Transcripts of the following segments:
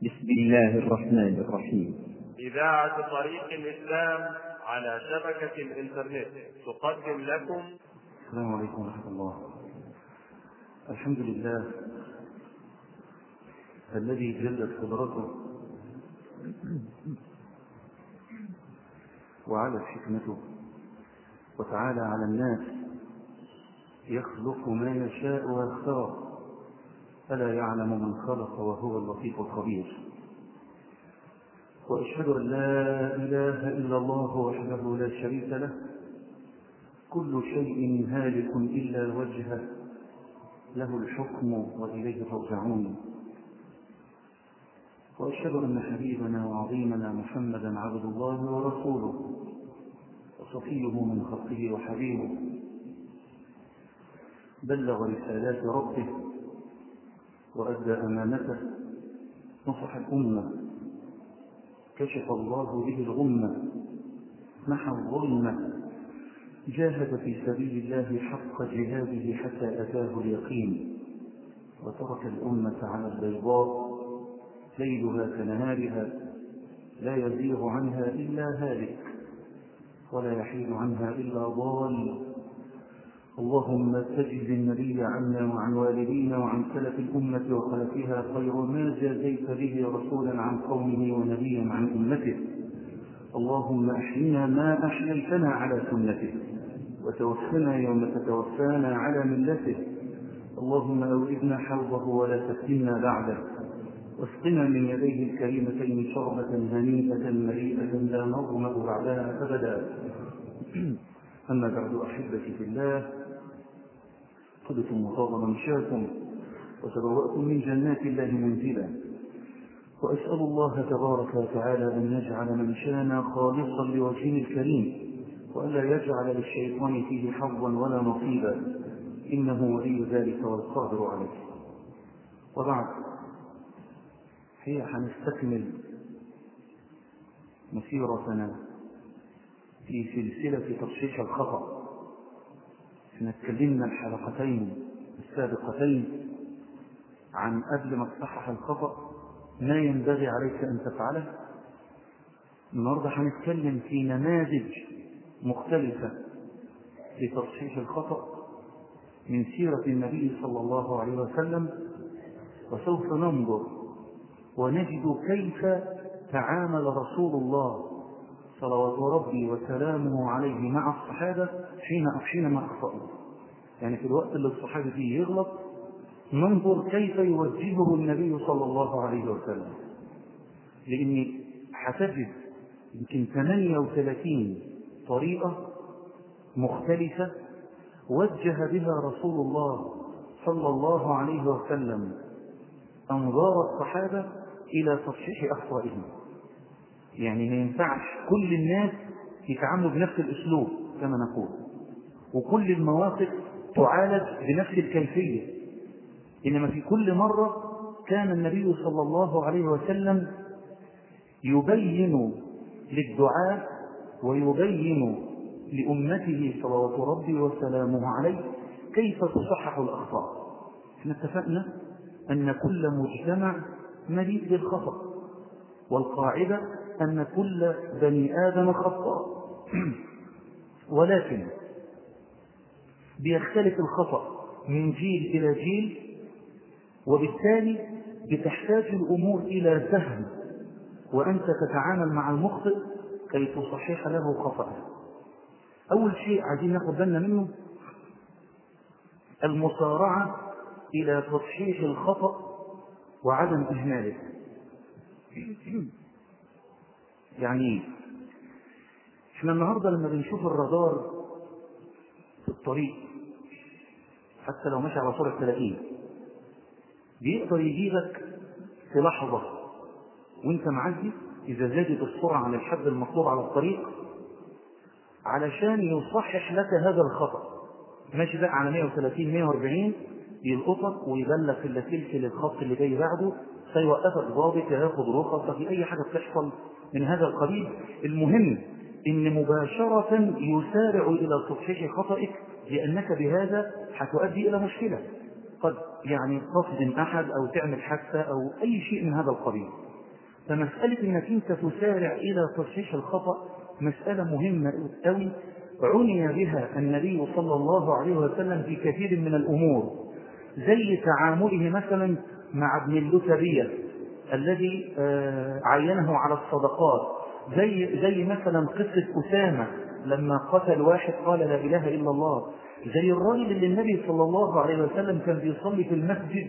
بسم الله الرحمن الرحيم إذاعة طريق الإسلام على شبكة الإنترنت تقدم لكم السلام عليكم ورحمة الله الحمد لله الذي جلت قدرته وعلت حكمته وتعالى على الناس يخلق ما يشاء ويختار ألا يعلم من خلق وهو اللطيف الخبير وأشهد أن لا إله إلا الله وحده لا شريك له كل شيء هالك إلا وجهه له الحكم وإليه ترجعون وأشهد أن حبيبنا وعظيمنا محمدا عبد الله ورسوله وصفيه من خلقه وحبيبه بلغ رسالات ربه وأدى أمانته نصح الأمة كشف الله به الغمة محى الظلمة جاهد في سبيل الله حق جهاده حتى أتاه اليقين وترك الأمة على البيضاء ليلها كنهارها لا يزيغ عنها إلا هالك ولا يحيد عنها إلا ضال اللهم تجز النبي عنا وعن والدينا وعن سلف الأمة وخلفها خير ما جازيت به رسولا عن قومه ونبيا عن أمته اللهم أحينا ما أحييتنا على سنته وتوفنا يوم تتوفانا على ملته اللهم أوردنا حوضه ولا تفتنا بعده واسقنا من يديه الكريمتين شربة هنيئة مريئة لا نظمأ بعدها أبدا أما بعد أحبتي في الله طبتم وطاب ممشاكم وتبوأتم من جنات الله منزلا وأسأل الله تبارك وتعالى أن يجعل ممشانا خالصا لوجهه الكريم وألا يجعل للشيطان فيه حظا ولا نصيبا إنه ولي ذلك والقادر عليه وبعد هي هنستكمل مسيرتنا في سلسلة تصحيح الخطأ احنا اتكلمنا الحلقتين السابقتين عن قبل ما تصحح الخطأ ما ينبغي عليك أن تفعله النهارده هنتكلم في نماذج مختلفة لتصحيح الخطأ من سيرة النبي صلى الله عليه وسلم وسوف ننظر ونجد كيف تعامل رسول الله صلوات ربي وسلامه عليه مع الصحابة حين حينما أخطأوا يعني في الوقت اللي الصحابي فيه يغلط ننظر كيف يوجهه النبي صلى الله عليه وسلم لأن هتجد يمكن 38 طريقة مختلفة وجه بها رسول الله صلى الله عليه وسلم أنظار الصحابة إلى تصحيح أخطائهم يعني ما ينفعش كل الناس يتعاملوا بنفس الأسلوب كما نقول وكل المواقف تعالج بنفس الكيفية إنما في كل مرة كان النبي صلى الله عليه وسلم يبين للدعاء ويبين لأمته صلوات ربي وسلامه عليه كيف تصحح الأخطاء احنا اتفقنا أن كل مجتمع مليء بالخطأ والقاعدة أن كل بني آدم خطاء ولكن بيختلف الخطأ من جيل إلى جيل وبالتالي بتحتاج الأمور إلى فهم وأنت تتعامل مع المخطئ كي تصحح له خطأه أول شيء عايزين ناخد بالنا منه المسارعة إلى تصحيح الخطأ وعدم إهماله يعني ايه؟ احنا النهارده لما بنشوف الرادار في الطريق حتى لو ماشي على سرعة 30 بيقدر يجيبك في لحظة وانت معدي إذا زادت السرعة عن الحد المطلوب على الطريق علشان يصحح لك هذا الخطأ ماشي بقى على 130 140 يلقطك ويبلغ في اللاسلكي الخط اللي جاي بعده فيوقفك ضابط ياخد رخصة في أي حاجة بتحصل من هذا القبيل المهم إن مباشرة يسارع إلى تصحيح خطئك لأنك بهذا هتؤدي إلى مشكلة قد يعني تصدم أحد أو تعمل حادثة أو أي شيء من هذا القبيل فمسألة انك انت تسارع الى تصحيح الخطأ مسألة مهمة قوي عني بها النبي صلى الله عليه وسلم في كثير من الامور زي تعامله مثلا مع ابن اللتبية الذي عينه على الصدقات زي زي مثلا قصة أسامة لما قتل واحد قال لا إله إلا الله زي الراجل اللي النبي صلى الله عليه وسلم كان بيصلي في المسجد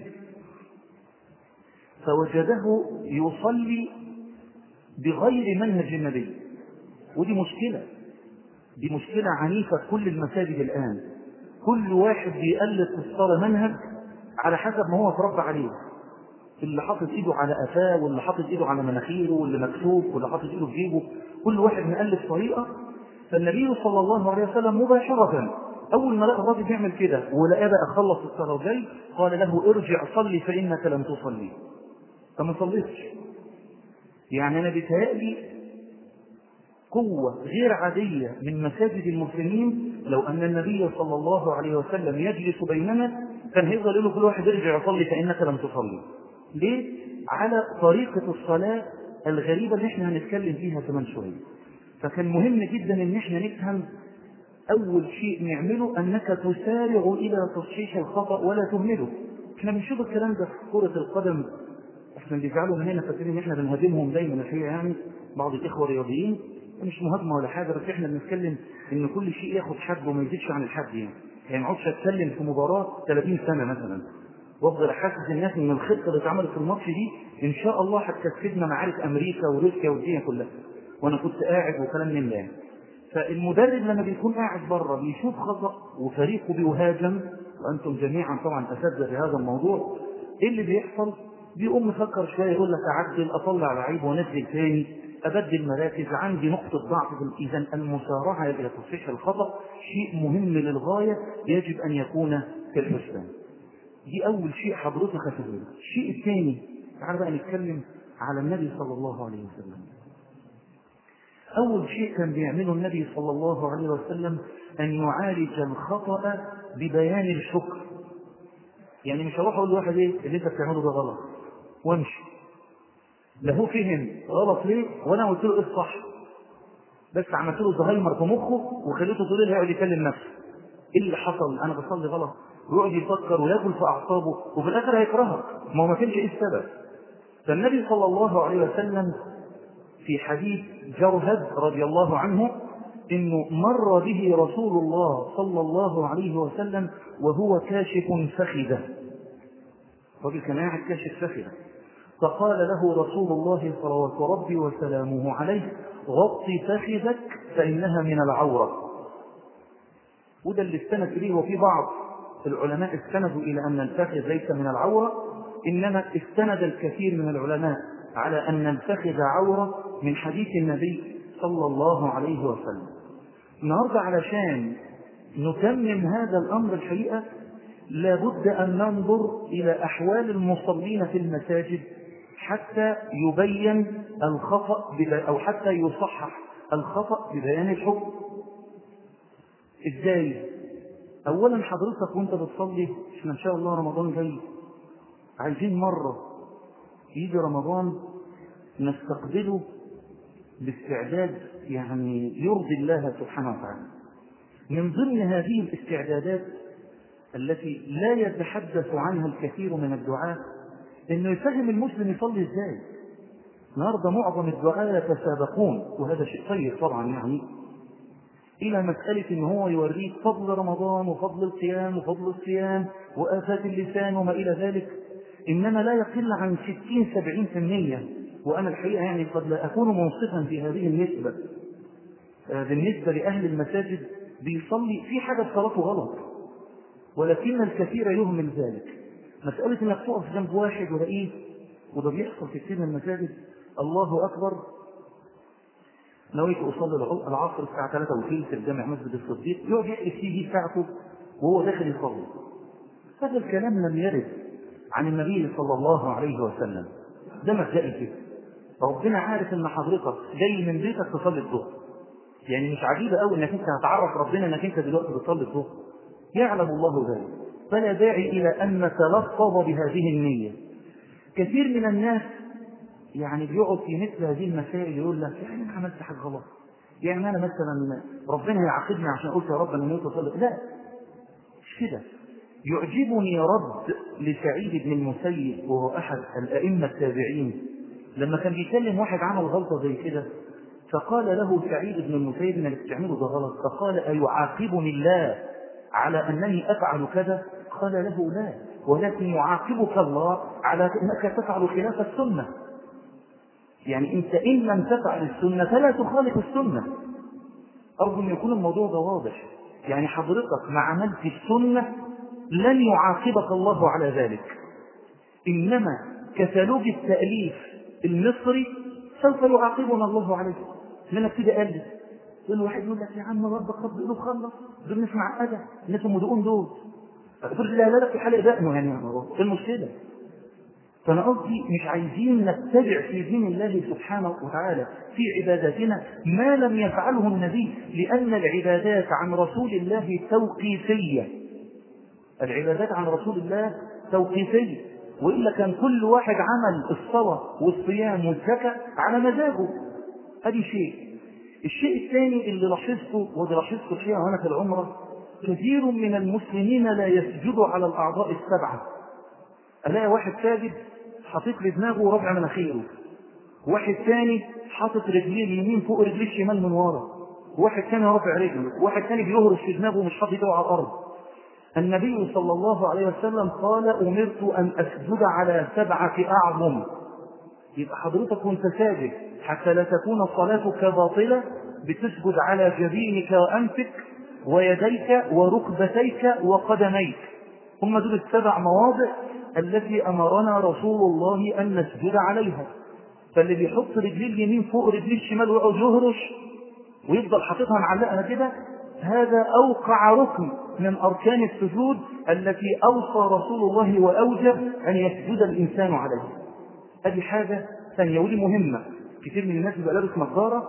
فوجده يصلي بغير منهج النبي ودي مشكلة دي مشكلة عنيفة في كل المساجد الآن كل واحد بيألف في الصلاة منهج على حسب ما هو اتربى عليه اللي حاطط ايده على قفاه واللي حاطط ايده على مناخيره واللي مكتوب واللي حاطط ايده في جيبه كل واحد مؤلف طريقه فالنبي صلى الله عليه وسلم مباشره اول ما لقى الراجل بيعمل كده ولقاه بقى خلص الصلاه وجاي قال له ارجع صلي فانك لم تصلي فما صليتش يعني انا بيتهيألي قوة غير عادية من مساجد المسلمين لو أن النبي صلى الله عليه وسلم يجلس بيننا كان هيفضل يقول له كل واحد ارجع يصلي فإنك لم تصلي. ليه؟ على طريقة الصلاة الغريبة اللي احنا هنتكلم فيها كمان شوية. فكان مهم جدا ان احنا نفهم أول شيء نعمله أنك تسارع إلى تصحيح الخطأ ولا تهمله. احنا بنشوف الكلام ده في كرة القدم احنا بيزعلوا مننا فاكرين ان احنا بنهاجمهم دايما الحقيقة يعني بعض الإخوة الرياضيين مش مهاجمة ولا حاجة بس احنا بنتكلم ان كل شيء ياخد حد وما يزيدش عن الحد يعني يعني ما اقعدش اتكلم في مباراة 30 سنة مثلا وافضل احسس الناس ان الخطة اللي اتعملت في الماتش دي ان شاء الله هتكسبنا معارك امريكا وروسيا والدنيا كلها وانا كنت قاعد وكلام من ده فالمدرب لما بيكون قاعد بره بيشوف خطأ وفريقه بيهاجم وانتم جميعا طبعا اساتذه في هذا الموضوع ايه اللي بيحصل؟ بيقوم مفكر شويه يقول لك اعدل اطلع لعيب وانزل تاني ابدل مراكز عندي نقطه ضعف اذا المسارعه الى تصحيح الخطا شيء مهم للغايه يجب ان يكون في الحسبان دي اول شيء حضرتك هتقوله الشيء الثاني تعال بقى نتكلم على النبي صلى الله عليه وسلم اول شيء كان بيعمله النبي صلى الله عليه وسلم ان يعالج الخطا ببيان الشكر يعني مش هروح اقول لواحد ايه اللي انت بتعمله ده غلط وامشي لا هو فهم غلط ليه وانا قلت له ايه الصح بس عملت له زهايمر في مخه وخليته طول الليل يقعد يكلم نفسه ايه اللي حصل انا بصلي غلط ويقعد يفكر وياكل في اعصابه وفي الاخر هيكرهك ما هو ما كانش ايه السبب فالنبي صلى الله عليه وسلم في حديث جرهد رضي الله عنه انه مر به رسول الله صلى الله عليه وسلم وهو كاشف فخذه الراجل كان قاعد كاشف فخذه فقال له رسول الله صلوات ربي وسلامه عليه غط فخذك فإنها من العورة وده اللي استند إليه وفي بعض العلماء استندوا إلى أن الفخذ ليس من العورة إنما استند الكثير من العلماء على أن الفخذ عورة من حديث النبي صلى الله عليه وسلم النهاردة علشان نتمم هذا الأمر الحقيقة لابد أن ننظر إلى أحوال المصلين في المساجد حتى يبين الخطأ أو حتى يصحح الخطأ ببيان الحكم إزاي؟ أولا حضرتك وأنت بتصلي إحنا إن شاء الله رمضان جاي عايزين مرة يجي رمضان نستقبله باستعداد يعني يرضي الله سبحانه وتعالى من ضمن هذه الاستعدادات التي لا يتحدث عنها الكثير من الدعاة انه يفهم المسلم يصلي ازاي النهارده معظم الدعاة يتسابقون وهذا شيء طيب طبعا يعني الى مسألة ان هو يوريك فضل رمضان وفضل القيام وفضل الصيام وآفات اللسان وما الى ذلك انما لا يقل عن 60 70% وانا الحقيقة يعني قد لا اكون منصفا في هذه النسبة بالنسبة لأهل المساجد بيصلي في حاجة في صلاته غلط ولكن الكثير يهمل ذلك مسألة انك تقف جنب واحد ولاقيه وده بيحصل في كثير من المساجد الله أكبر نويت أصلي العصر الساعة 3 وثلث في جامع مسجد الصديق يقعد يحكي السي في بتاعته وهو داخل يصلي هذا الكلام لم يرد عن النبي صلى الله عليه وسلم ده مبدئي كده ربنا عارف ان حضرتك جاي من بيتك تصلي الظهر يعني مش عجيبة قوي انك انت هتعرف ربنا انك انت دلوقتي بتصلي الظهر يعلم الله ذلك فلا داعي الى ان نتلفظ بهذه النية كثير من الناس يعني بيقعد في مثل هذه المسائل يقول لك يعني انا عملت حاجه غلط يعني انا مثلا ربنا يعاقبني عشان قلت يا رب انا موت وصلي لا مش كده يعجبني رد لسعيد بن المسيب وهو احد الائمه التابعين لما كان بيكلم واحد عمل غلطه زي كده فقال له سعيد بن المسيب ان اللي بتعمله ده غلط فقال ايعاقبني الله على انني افعل كذا قال له لا ولكن يعاقبك الله على انك تفعل خلاف السنه يعني انت ان لم تفعل السنه فلا تخالف السنه ارجو ان يكون الموضوع ده واضح يعني حضرتك ما عملت السنه لن يعاقبك الله على ذلك انما كتالوج التاليف المصري سوف يعاقبنا الله عليه لما ابتدي الف كل واحد يقول لك يا عم ربك رب له خلص دول ناس معقده الناس المدقون دول قلت لا لا لا في حلقه دقنه يعني ايه المشكله فانا قصدي مش عايزين نتبع في دين الله سبحانه وتعالى في عباداتنا ما لم يفعله النبي لان العبادات عن رسول الله توقيفيه العبادات عن رسول الله توقيفيه والا كان كل واحد عمل الصلاه والصيام والزكاه على مزاجه ادي شيء الشيء الثاني اللي لاحظته وده لاحظته فيها وانا في العمره كثير من المسلمين لا يسجد على الاعضاء السبعه الاقي واحد ساجد حاطط لي دماغه ربع مناخيره واحد ثاني حاطط رجليه اليمين فوق رجليه الشمال من ورا واحد ثاني رافع رجله واحد ثاني بيهرش في دماغه ومش حاطط ايده على الارض النبي صلى الله عليه وسلم قال امرت ان اسجد على سبعه اعظم يبقى حضرتك وانت ساجد حتى لا تكون صلاتك باطله بتسجد على جبينك وانفك ويديك وركبتيك وقدميك هم دول السبع مواضع التي امرنا رسول الله ان نسجد عليها فاللي بيحط رجليه اليمين فوق رجليه الشمال ويقعد يهرش ويفضل حاططها معلقها كده هذا اوقع ركن من اركان السجود التي اوصى رسول الله واوجب ان يسجد الانسان عليها ادي حاجه ثانيه ودي مهمه كتير من الناس بيبقى لابس نظاره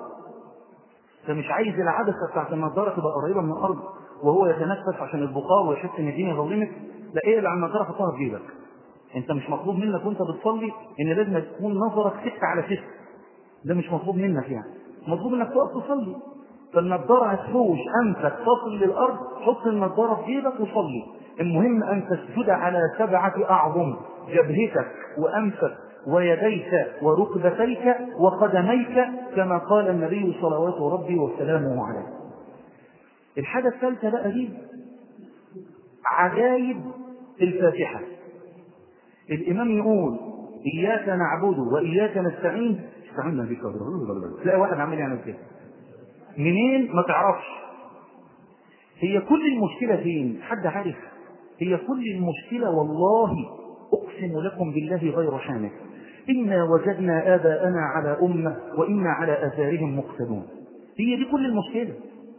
فمش عايز العدسه بتاعت النظاره تبقى قريبه من الارض وهو يتنفس عشان البخار ويحس ان الدنيا ظلمت لا ايه اللي على النظاره حطها في جيبك انت مش مطلوب منك وانت بتصلي ان لازم تكون نظرك ست على ست ده مش مطلوب منك يعني مطلوب انك تقف تصلي فالنظاره هتحوش انفك تصل للارض حط النظاره في جيبك وصلي المهم ان تسجد على سبعه اعظم جبهتك وانفك ويديك وركبتيك وقدميك كما قال النبي صلوات ربي وسلامه عليه الحاجه الثالثه بقى دي عجائب الفاتحه الامام يقول اياك نعبد واياك نستعين استعنا بك تلاقي واحد عمال يعمل كده منين ما تعرفش هي كل المشكله فين حد عارف هي كل المشكله والله اقسم لكم بالله غير حامل انا وجدنا اباءنا على امه وانا على اثارهم مقتدون هي دي كل المشكله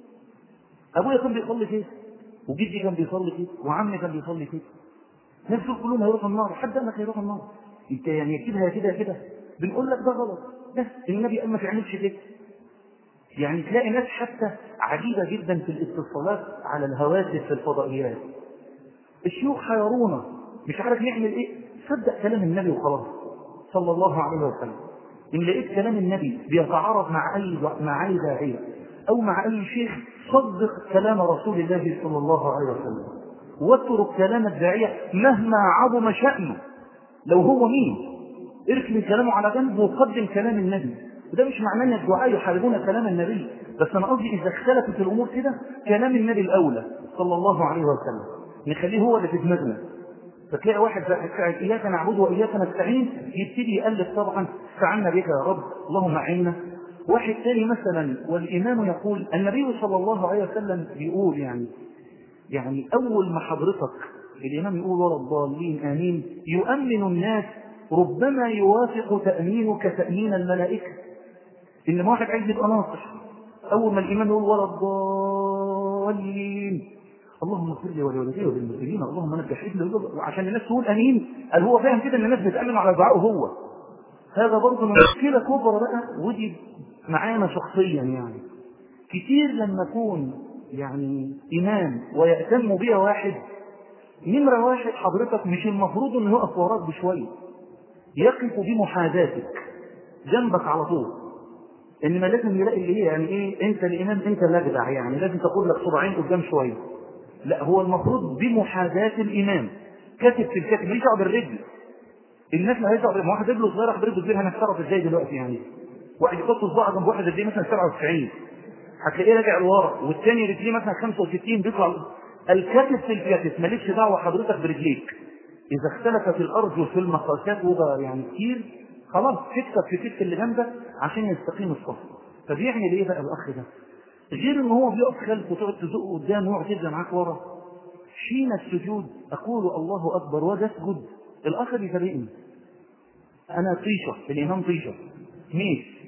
ابويا كان بيصلي كده وجدي كان بيصلي كده وعمي كان بيصلي كده الناس دول كلهم هيروحوا النار حد قال لك هيروحوا النار انت يعني كده كده كده بنقول لك ده غلط بس النبي قال ما تعملش كده يعني تلاقي ناس حتى عجيبه جدا في الاتصالات على الهواتف في الفضائيات الشيوخ حيرونا مش عارف نعمل ايه صدق كلام النبي وخلاص صلى الله عليه وسلم ان لقيت كلام النبي بيتعارض مع اي مع اي داعيه او مع اي شيخ صدق كلام رسول الله صلى الله عليه وسلم واترك كلام الداعيه مهما عظم شانه لو هو مين اركن كلامه على جنب وقدم كلام النبي وده مش معناه ان الدعاء يحاربون كلام النبي بس انا قصدي اذا اختلفت الامور كده كلام النبي الاولى صلى الله عليه وسلم نخليه هو اللي في دماغنا فتلاقي واحد قاعد اياك نعبد واياك نستعين يبتدي يالف طبعا استعنا بك يا رب اللهم اعنا واحد ثاني مثلا والامام يقول النبي صلى الله عليه وسلم بيقول يعني يعني اول ما حضرتك الامام يقول ولا الضالين امين يؤمن الناس ربما يوافق تامينك تامين الملائكه ان ما واحد عايز يبقى ناصح اول ما الامام يقول ولا الضالين اللهم اغفر لي ولوالدي وللمسلمين اللهم نجح ابني وعشان الناس تقول امين قال هو فاهم كده ان الناس بتامن على دعائه هو هذا برضه مشكله كبرى بقى ودي معانا شخصيا يعني كتير لما اكون يعني امام ويأتم بي واحد نمرة واحد حضرتك مش المفروض انه يقف وراك بشوية يقف بمحاذاتك جنبك على طول انما لازم يلاقي اللي هي يعني ايه انت الامام انت الاجدع يعني لازم تاخد لك صباعين قدام شويه لا هو المفروض بمحاذاه الامام كتف في الكتف ماليش دعوه بالرجل الناس ما هيدعوا ما واحد رجله صغيره برجله كبيره هنتصرف ازاي دلوقتي يعني واحد يحط صباعه جنب واحد رجليه مثلا 97 هتلاقيه راجع لورا والثاني رجليه مثلا 65 بيطلع الكتف في الكتف مالكش دعوه حضرتك برجليك اذا اختلفت الارجل في المقاسات وده يعني كتير خلاص تكتب في كتف اللي جنبك عشان يستقيم الصف فبيعمل ايه بقى الاخ ده غير ان هو بيقف خلفه وتقعد تزقه قدام ويقعد يبدا معاك ورا حين السجود اقول الله اكبر وتسجد الاخر يفرقني انا طيشه الامام طيشه ميش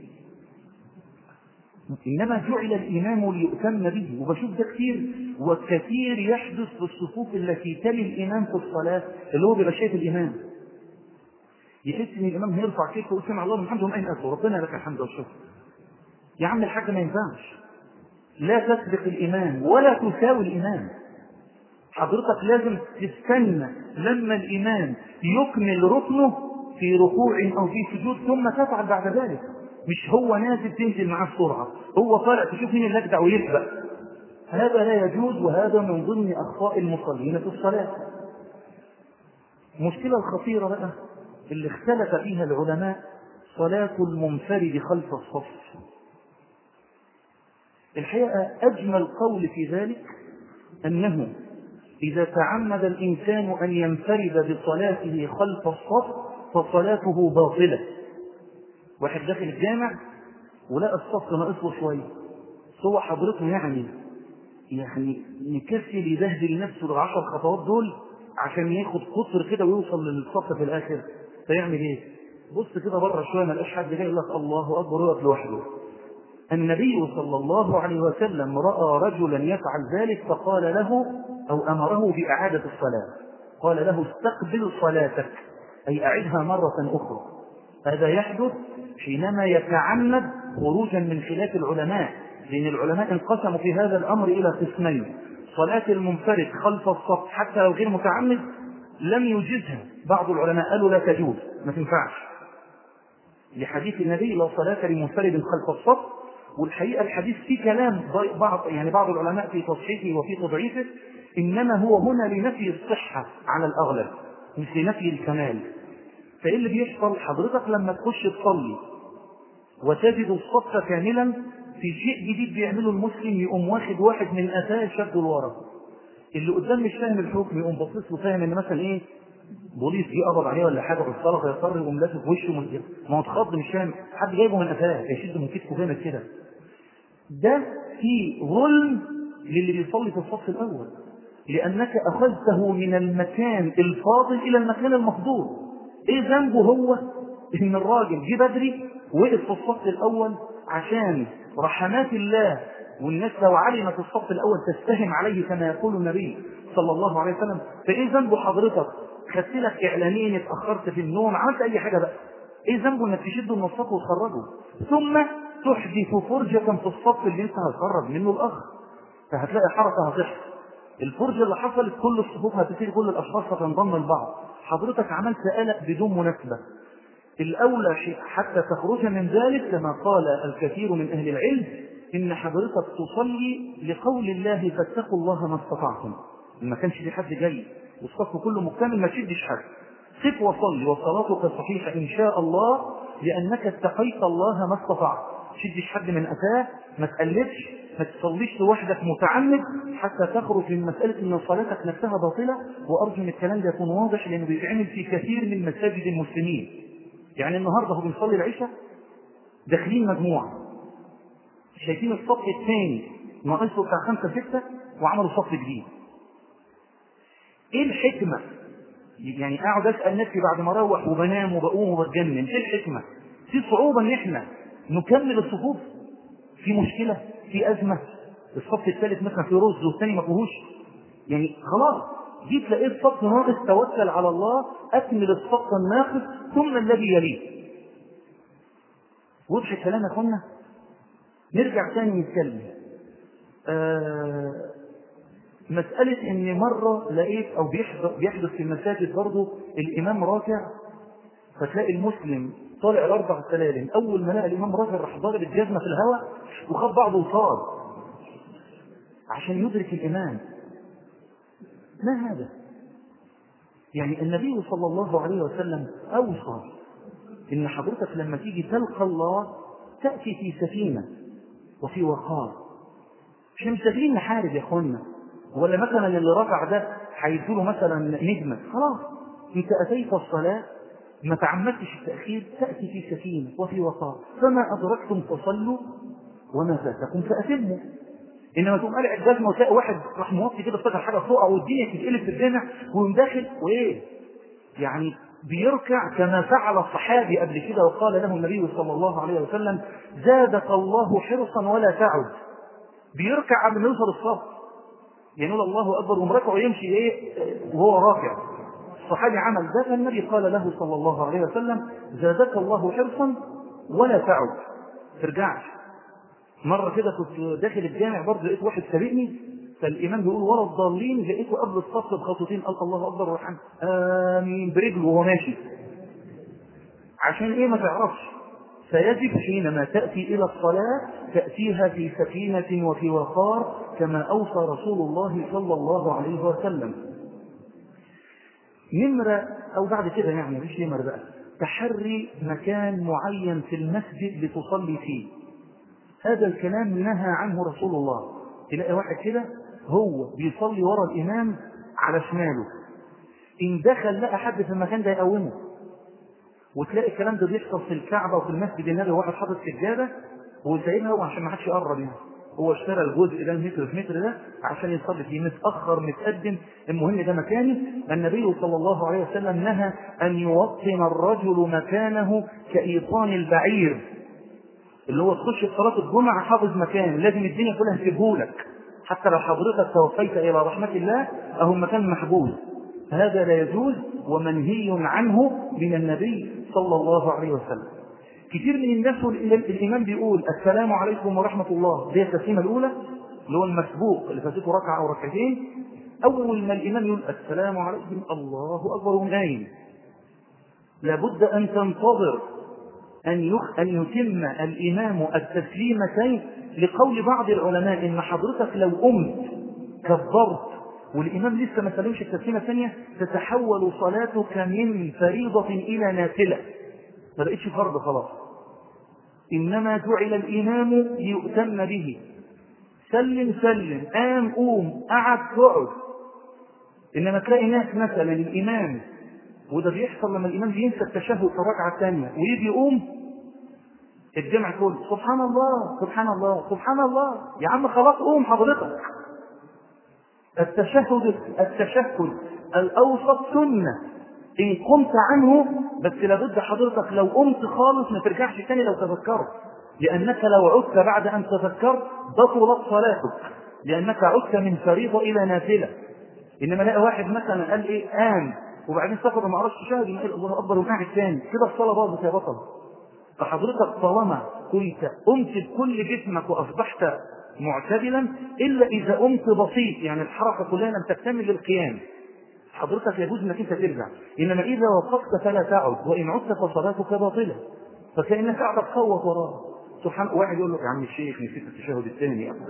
انما جعل الامام ليؤتم به وبشوف ده كتير وكثير يحدث في الصفوف التي تلي الامام في الصلاه اللي هو بيبقى شايف الامام يحس ان الامام هيرفع كتفه ويقول سمع الله لمن حمده اين اكبر ربنا لك الحمد والشكر يا عم الحاج ما ينفعش لا تسبق الامام ولا تساوي الامام حضرتك لازم تستنى لما الامام يكمل ركنه في ركوع او في سجود ثم تفعل بعد ذلك مش هو نازل تنزل معاه بسرعه هو طالع تشوف مين اللي اجدع ويسبق هذا لا يجوز وهذا من ضمن اخطاء المصلين في الصلاه المشكله الخطيره بقى اللي اختلف فيها العلماء صلاه المنفرد خلف الصف الحقيقه اجمل قول في ذلك انه إذا تعمد الإنسان أن ينفرد بصلاته خلف الصف فصلاته باطلة واحد داخل الجامع ولقى الصف ناقص له شوية هو حضرته يعني يعني مكسل يبهدل نفسه العشر خطوات دول عشان ياخد قطر كده ويوصل للصف في الآخر فيعمل إيه؟ بص كده بره شوية ما لقاش حد جاي يقول لك الله أكبر ويقف لوحده النبي صلى الله عليه وسلم رأى رجلا يفعل ذلك فقال له أو أمره بإعادة الصلاة قال له استقبل صلاتك أي أعدها مرة أخرى هذا يحدث حينما يتعمد خروجا من خلاف العلماء لأن العلماء انقسموا في هذا الأمر إلى قسمين صلاة المنفرد خلف الصف حتى لو غير متعمد لم يجزها بعض العلماء قالوا لا تجوز ما تنفعش لحديث النبي لا صلاة لمنفرد خلف الصف والحقيقة الحديث فيه كلام بعض يعني بعض العلماء في تصحيحه وفي تضعيفه إنما هو هنا لنفي الصحة على الأغلب مش لنفي الكمال فإيه اللي بيحصل حضرتك لما تخش تصلي وتجد الصف كاملا في شيء جديد بيعمله المسلم يقوم واخد واحد من أتاه شده لورا اللي قدام مش فاهم الحكم يقوم باصص له فاهم ان مثلا ايه بوليس جه قبض عليه ولا حاجه في الصلاه فيضطر يقوم لافف وشه من ما هو اتخض مش فاهم حد جايبه من قفاه يشده من كتفه جامد كده ده في ظلم للي بيصلي في الصف الاول لانك اخذته من المكان الفاضل الى المكان المفضول ايه ذنبه هو ان الراجل جه بدري وقف في الصف الاول عشان رحمات الله والناس لو علمت الصف الاول تستهم عليه كما يقول النبي صلى الله عليه وسلم فايه ذنبه حضرتك خدت لك اعلانين اتاخرت في النوم عملت اي حاجه بقى ايه ذنبه انك تشده من الصف وتخرجه ثم تحدث فرجة في الصف اللي انت هتخرج منه الاخ فهتلاقي حركه هتحصل الفرجه اللي حصلت كل الصفوف هتبتدي كل الاشخاص هتنضم لبعض حضرتك عملت قلق بدون مناسبه الاولى حتى تخرج من ذلك كما قال الكثير من اهل العلم ان حضرتك تصلي لقول الله فاتقوا الله ما استطعتم ما كانش في حد جاي والصف كله مكتمل ما تشدش حد سف وصلي وصلاتك صحيحة إن شاء الله لأنك اتقيت الله ما استطعت تشدش حد من أتاه ما تقلبش ما تصليش لوحدك متعمد حتى تخرج من مسألة أن صلاتك نفسها باطلة وأرجو أن الكلام ده يكون واضح لأنه بيتعمل في كثير من مساجد المسلمين يعني النهارده هو بنصلي العشاء داخلين مجموعة شايفين الصف الثاني ناقصه بتاع خمسة ستة وعملوا صف جديد ايه الحكمة يعني اقعد اسال نفسي بعد ما اروح وبنام وبقوم وبتجنن ايه الحكمه؟ في صعوبه ان احنا نكمل الصفوف في مشكله في ازمه الصف الثالث مثلا في رز والثاني ما فيهوش يعني خلاص جيت لقيت صف ناقص توكل على الله اكمل الصف الناقص ثم الذي يليه وضح الكلام يا اخوانا نرجع تاني نتكلم آه مسألة إن مرة لقيت أو بيحدث, بيحدث في المساجد برضه الإمام راكع فتلاقي المسلم طالع الاربع سلالم اول ما لقى الامام رافع راح ضارب الجزمه في الهواء وخد بعضه وصار عشان يدرك الامام ما هذا يعني النبي صلى الله عليه وسلم اوصى ان حضرتك لما تيجي تلقى الله تاتي في سفينه وفي وقار مش مسافرين نحارب يا اخوانا ولا مثلا اللي رفع ده هيدوله مثلا نجمه خلاص انت اتيت الصلاه ما تعمدتش التاخير تاتي في سكينه وفي وقار فما ادركتم فصلوا وما فاتكم فاتموا انما تقوم قالع الجزمه وتلاقي واحد راح موطي كده افتكر حاجه فوق او الدنيا تتقلب في الجامع ويقوم داخل وايه يعني بيركع كما فعل الصحابي قبل كده وقال له النبي صلى الله عليه وسلم زادك الله حرصا ولا تعد بيركع قبل ما يوصل الصف يعني يقول الله اكبر ومركع ويمشي ايه وهو راكع الصحابي عمل ده فالنبي قال له صلى الله عليه وسلم زادك الله حرصا ولا تعد ترجعش مرة كده كنت داخل الجامع برضه لقيت واحد سابقني فالإمام بيقول ورا الضالين لقيته قبل الصف بخطوتين قال الله أكبر وراح آمين برجله وهو ماشي عشان إيه ما تعرفش فيجب حينما تأتي إلى الصلاة تأتيها في سكينة وفي وقار كما أوصى رسول الله صلى الله عليه وسلم نمرة أو بعد كده يعني مش نمرة بقى تحري مكان معين في المسجد لتصلي فيه هذا الكلام نهى عنه رسول الله تلاقي واحد كده هو بيصلي ورا الإمام على شماله إن دخل لقى حد في المكان ده يقومه وتلاقي الكلام ده بيحصل في الكعبة وفي المسجد النبوي واحد حاطط سجادة وسايبها هو عشان ما حدش يقرب يعني هو اشترى الجزء ده المتر في متر ده عشان يصلي فيه متأخر متقدم المهم ده مكاني النبي صلى الله عليه وسلم نهى أن يوطن الرجل مكانه كإيطان البعير اللي هو تخش في صلاة الجمعة حافظ مكان لازم الدنيا كلها تسيبهولك حتى لو حضرتك توفيت إلى رحمة الله أهو المكان محبوس هذا لا يجوز ومنهي عنه من النبي صلى الله عليه وسلم كثير من الناس الإمام بيقول السلام عليكم ورحمة الله دي التسليمة الأولى اللي هو المسبوق اللي فاتته ركعة أو ركعتين أول ما الإمام يقول السلام عليكم الله أكبر من آين لابد أن تنتظر أن يخ... أن يتم الإمام التسليمتين لقول بعض العلماء إن حضرتك لو قمت كبرت والإمام لسه ما سلمش التسليمة الثانية تتحول صلاتك من فريضة إلى نافلة ما بقتش فرض خلاص إنما جعل الإمام ليؤتم به سلم سلم قام قوم قعد تقعد إنما تلاقي ناس مثلا الإمام وده بيحصل لما الإمام بينسى التشهد في الركعة الثانية ويجي يقوم الجمع كله سبحان الله سبحان الله سبحان الله يا عم خلاص قوم حضرتك التشهد التشهد الأوسط سنة إن قمت عنه بس لابد حضرتك لو قمت خالص ما ترجعش تاني لو تذكرت لأنك لو عدت بعد أن تذكرت بطلت صلاتك لأنك عدت من فريضة إلى نافلة إنما لقى واحد مثلا قال إيه قام وبعدين سافر وما عرفش شاهد يقول الله أكبر وقاعد تاني كده الصلاة باظت يا بطل فحضرتك طالما كنت قمت بكل جسمك وأصبحت معتدلا إلا إذا قمت بسيط يعني الحركة كلها لم تكتمل للقيام حضرتك يجوز انك انت ترجع انما اذا وقفت فلا تعد وان عدت فصلاتك باطله فكانك قاعد تصوت وراه سبحان واحد يقول له يا عم الشيخ نسيت التشهد الثاني يعني.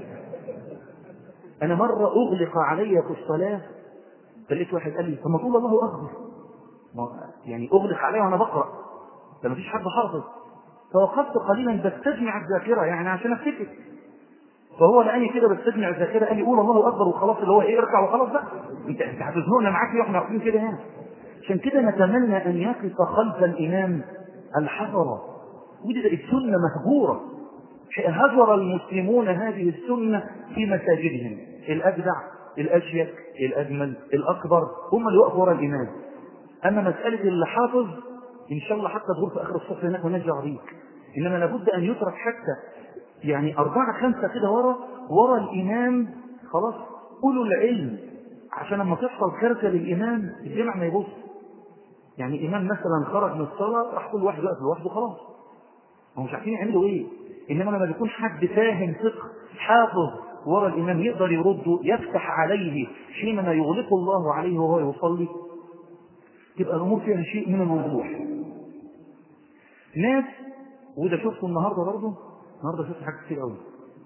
انا مره اغلق علي في الصلاه فلقيت واحد قال لي طب ما تقول الله اكبر يعني اغلق علي وانا بقرا ده مفيش حد حافظ فوقفت قليلا بستجمع الذاكره يعني عشان افتكر فهو لقاني كده بستجمع الذاكره قال لي قول الله اكبر وخلاص اللي هو ايه اركع وخلاص بقى انت انت هتزنقنا معاك ليه واحنا واقفين كده يعني عشان كده نتمنى ان يقف خلف الامام الحضره ودي السنه مهجوره هجر المسلمون هذه السنه في مساجدهم الاجدع الاشيك الاجمل الاكبر هم اللي وقفوا ورا الامام اما مساله اللي حافظ ان شاء الله حتى تغور في اخر الصف هناك ونرجع بيك انما لابد ان يترك حتى يعني أربعة خمسة كده ورا ورا الإمام خلاص أولو العلم عشان لما تحصل كارثة للإمام الجمع ما يبص يعني إمام مثلا خرج من الصلاة راح كل واحد واقف لوحده خلاص هم مش عارفين يعملوا إيه إنما لما بيكون حد فاهم فقه حافظ ورا الإمام يقدر يرده يفتح عليه حينما يغلق الله عليه وهو يصلي تبقى الأمور فيها شيء من الوضوح ناس وده شفته النهارده برضه النهارده شفت حاجات كتير قوي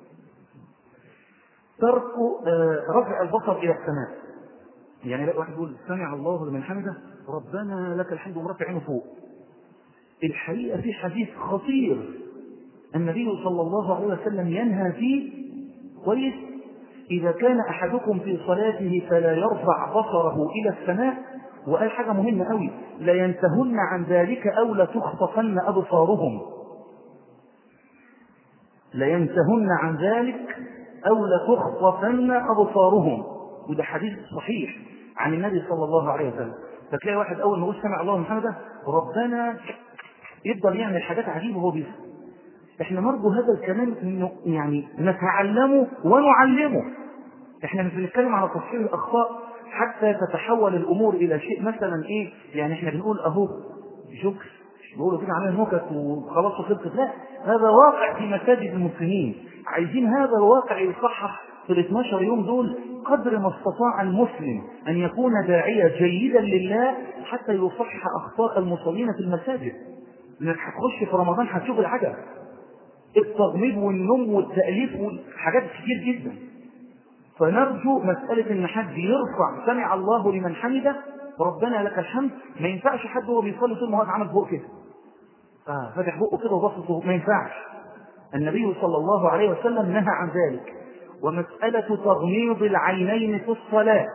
ترك آه، رفع البصر الى السماء يعني لا واحد يقول سمع الله لمن حمده ربنا لك الحمد ومرفع عينه فوق الحقيقه في حديث خطير النبي صلى الله عليه وسلم ينهى فيه كويس إذا كان أحدكم في صلاته فلا يرفع بصره إلى السماء وقال حاجة مهمة قوي لا ينتهن عن ذلك أو لتخطفن أبصارهم لا ينتهن عن ذلك أو لتخطفن أبصارهم وده حديث صحيح عن النبي صلى الله عليه وسلم فتلاقي واحد أول ما يقول سمع الله من حمده ربنا يفضل يعمل حاجات عجيبة وهو بيسمع احنا نرجو هذا الكلام انه يعني نتعلمه ونعلمه احنا مش بنتكلم على تصحيح الاخطاء حتى تتحول الامور الى شيء مثلا ايه يعني احنا بنقول اهو جوكس بيقولوا كده عليها نكت وخلاص وخلصت لا هذا واقع في مساجد المسلمين عايزين هذا الواقع يصحح في ال 12 يوم دول قدر ما استطاع المسلم ان يكون داعيا جيدا لله حتى يصحح اخطاء المصلين في المساجد انك هتخش في رمضان هتشوف العجب التضميد والنوم والتأليف وحاجات كتير جدا فنرجو مسألة إن حد يرفع سمع الله لمن حمده ربنا لك الحمد ما ينفعش حد وهو بيصلي طول ما هو عامل بق كده آه فاتح بقه كده وبصصه ما ينفعش النبي صلى الله عليه وسلم نهى عن ذلك ومسألة تغميض العينين في الصلاة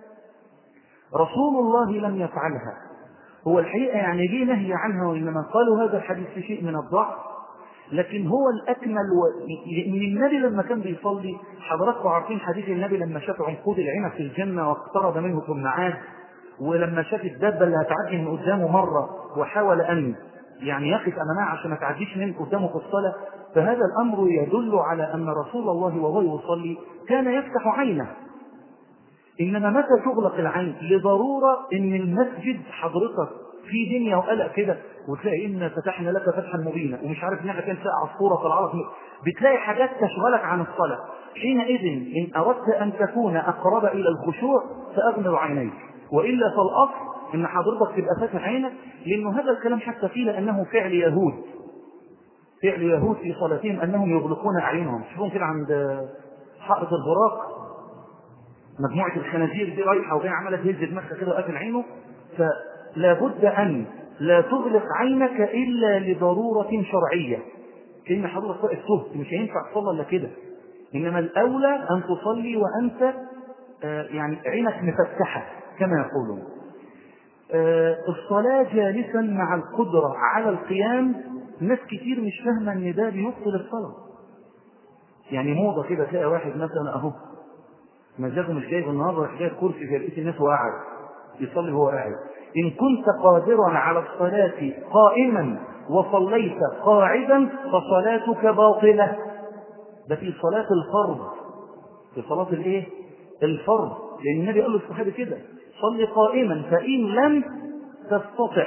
رسول الله لم يفعلها هو الحقيقة يعني ليه نهي عنها وإنما قالوا هذا الحديث في شيء من الضعف لكن هو الأكمل و... من النبي لما كان بيصلي حضراتكم عارفين حديث النبي لما شاف عنقود العنب في الجنة واقترب منه ثم عاد ولما شاف الدابة اللي هتعدي من قدامه مرة وحاول أن يعني يقف أمامها عشان ما تعديش من قدامه في الصلاة فهذا الأمر يدل على أن رسول الله وهو يصلي كان يفتح عينه إنما متى تغلق العين لضرورة إن المسجد حضرتك في دنيا وقلق كده وتلاقي إن فتحنا لك فتحا مبينا ومش عارف إنها كان فيها عصفورة طلعت بتلاقي حاجات تشغلك عن الصلاة حينئذ إن أردت أن تكون أقرب إلى الخشوع فأغمض عينيك وإلا فالأصل إن حضرتك تبقى فاتح عينك لأنه هذا الكلام حتى فيه لأنه فعل يهود فعل يهود في صلاتهم أنهم يغلقون أعينهم شوفون كده عند حائط البراق مجموعة الخنازير دي رايحة وجاية عمالة تهز دماغها كده وقافل عينه فلا بد أن لا تغلق عينك إلا لضرورة شرعية كلمة حضرتك واقف تهت مش هينفع تصلي إلا كده إنما الأولى أن تصلي وأنت آه يعني عينك مفتحة كما يقولون آه الصلاة جالسا مع القدرة على القيام ناس كتير مش فاهمة إن ده بيبطل الصلاة يعني موضة كده تلاقي واحد مثلا أهو مزاجه مش جايب النهارده راح جايب كرسي في رئيس الناس وقاعد يصلي وهو قاعد ان كنت قادرا على الصلاه قائما وصليت قاعدا فصلاتك باطله ده في صلاه الفرض في صلاه الايه الفرض لان النبي قال للصحابه كده صلي قائما فان لم تستطع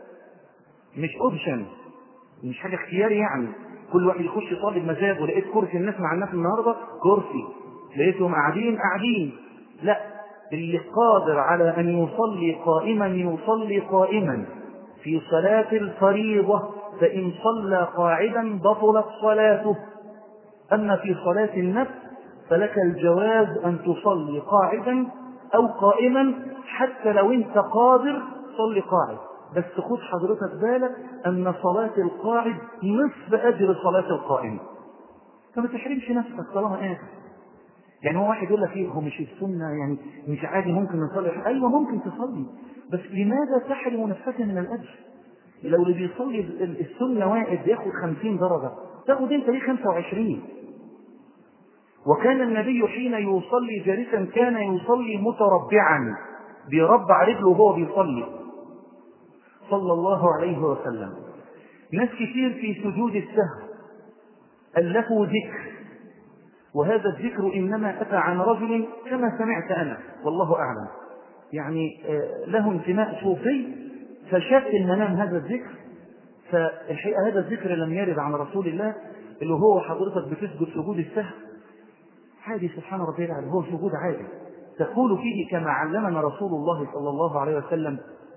مش اوبشن مش حاجه اختياري يعني كل واحد يخش يصلي بمزاجه ولقيت كرسي الناس مع الناس النهارده كرسي لقيتهم قاعدين قاعدين لا اللي قادر على أن يصلي قائما يصلي قائما في صلاة الفريضة فإن صلى قاعدا بطلت صلاته أما في صلاة النفس فلك الجواز أن تصلي قاعدا أو قائما حتى لو أنت قادر صلي قاعد بس خد حضرتك بالك أن صلاة القاعد نصف أجر صلاة القائم فما تحرمش نفسك طالما قادر يعني هو واحد يقول لك ايه هو مش السنه يعني مش عادي ممكن نصلي ايوه ممكن تصلي بس لماذا تحرم نفسك من الاجر؟ لو اللي بيصلي السنه واحد بياخد 50 درجه تاخد انت ليه 25 وكان النبي حين يصلي جالسا كان يصلي متربعا بيربع رجله وهو بيصلي صلى الله عليه وسلم ناس كتير في سجود السهو ألفوا ذكر وهذا الذكر إنما أتى عن رجل كما سمعت أنا والله أعلم يعني له انتماء صوفي فشاف في المنام هذا الذكر فالحقيقة هذا الذكر لم يرد عن رسول الله اللي هو حضرتك بتسجد سجود السهو عادي سبحان ربي العالي هو سجود عادي تقول فيه كما علمنا رسول الله صلى الله عليه وسلم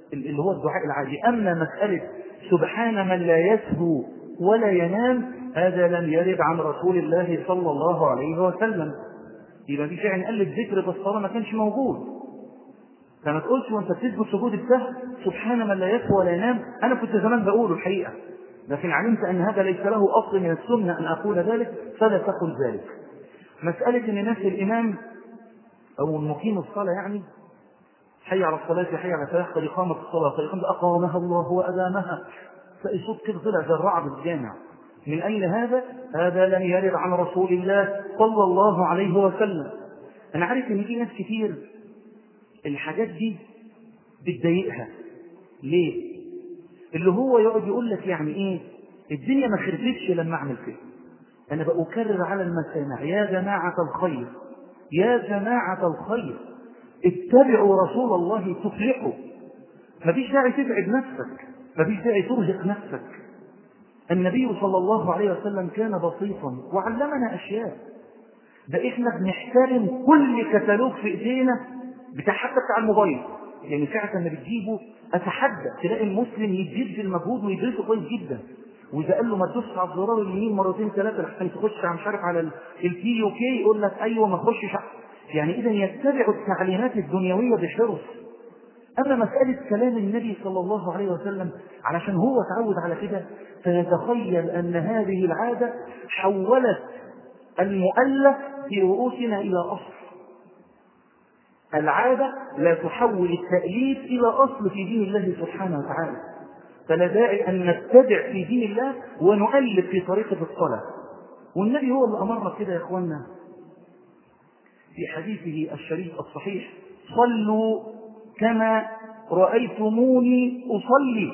اللي هو الدعاء العادي أما مسألة سبحان من لا يسهو ولا ينام هذا لم يرد عن رسول الله صلى الله عليه وسلم يبقى دي فعلا قال الذكر بالصلاة ما كانش موجود فما تقولش وانت بتسجد سجود السهو سبحان من لا يسهو ولا ينام انا كنت زمان بقوله الحقيقة لكن علمت ان هذا ليس له اصل من السنة ان اقول ذلك فلا تقل ذلك مسألة ان ناس الامام او المقيم الصلاة يعني حي على الصلاة حي على الفلاح قد إقامة الصلاة قد إقامة أقامها الله وأدامها تلاقي صوت كده طلع زي الرعد الجامع من أين هذا؟ هذا لم يرد عن رسول الله صلى الله عليه وسلم أنا عارف إن في ناس كتير الحاجات دي بتضايقها ليه؟ اللي هو يقعد يقول لك يعني إيه؟ الدنيا ما خربتش لما أعمل كده أنا بأكرر على المسامع يا جماعة الخير يا جماعة الخير اتبعوا رسول الله تفلحوا مفيش داعي تتعب نفسك مفيش داعي ترهق نفسك النبي صلى الله عليه وسلم كان بسيطا وعلمنا اشياء ده احنا بنحترم كل كتالوج في ايدينا بتاع حتى بتاع الموبايل يعني ساعة ما بتجيبه اتحدى تلاقي المسلم يجيب في المجهود ويدرسه كويس جدا واذا قال له ما تدوسش على الزرار اليمين مرتين ثلاثه لحسن تخش على مش عارف على الكي يو كي يقول لك ايوه ما تخشش يعني إذا يتبع التعليمات الدنيوية بحرص أما مسألة كلام النبي صلى الله عليه وسلم علشان هو تعود على كده فيتخيل أن هذه العادة حولت المؤلف في رؤوسنا إلى أصل العادة لا تحول التأليف إلى أصل في دين الله سبحانه وتعالى فلا داعي أن نتبع في دين الله ونؤلف في طريقة الصلاة والنبي هو اللي أمرنا كده يا إخواننا في حديثه الشريف الصحيح صلوا كما رأيتموني أصلي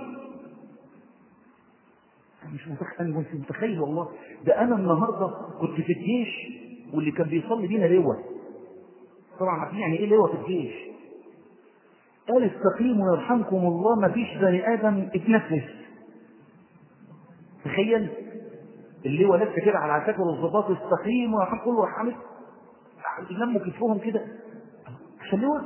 مش متخيل مش متخيل والله ده أنا النهاردة كنت في الجيش واللي كان بيصلي بينا لواء طبعا عارفين يعني ايه لواء في الجيش قال استقيموا يرحمكم الله ما فيش بني آدم اتنفس تخيل اللواء لف كده على العساكر والظباط استقيموا يرحمكم الله ويرحمك يلموا كتفهم كده عشان لواء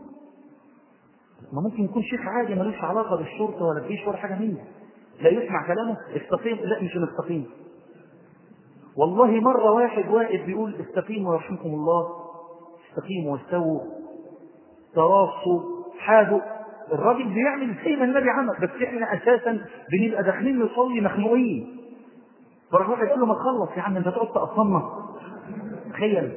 ما ممكن يكون شيخ عادي ملوش علاقه بالشرطه ولا الجيش ولا حاجه منه لا يسمع كلامه استقيم لا مش مستقيم والله مرة واحد واقف بيقول استقيموا يرحمكم الله استقيموا واستووا تراصوا حاذوا الراجل بيعمل زي ما النبي عمل بس احنا اساسا بنبقى داخلين نصلي مخنوقين فراح واحد يقول له ما تخلص يا عم انت تقعد تقطمنا تخيل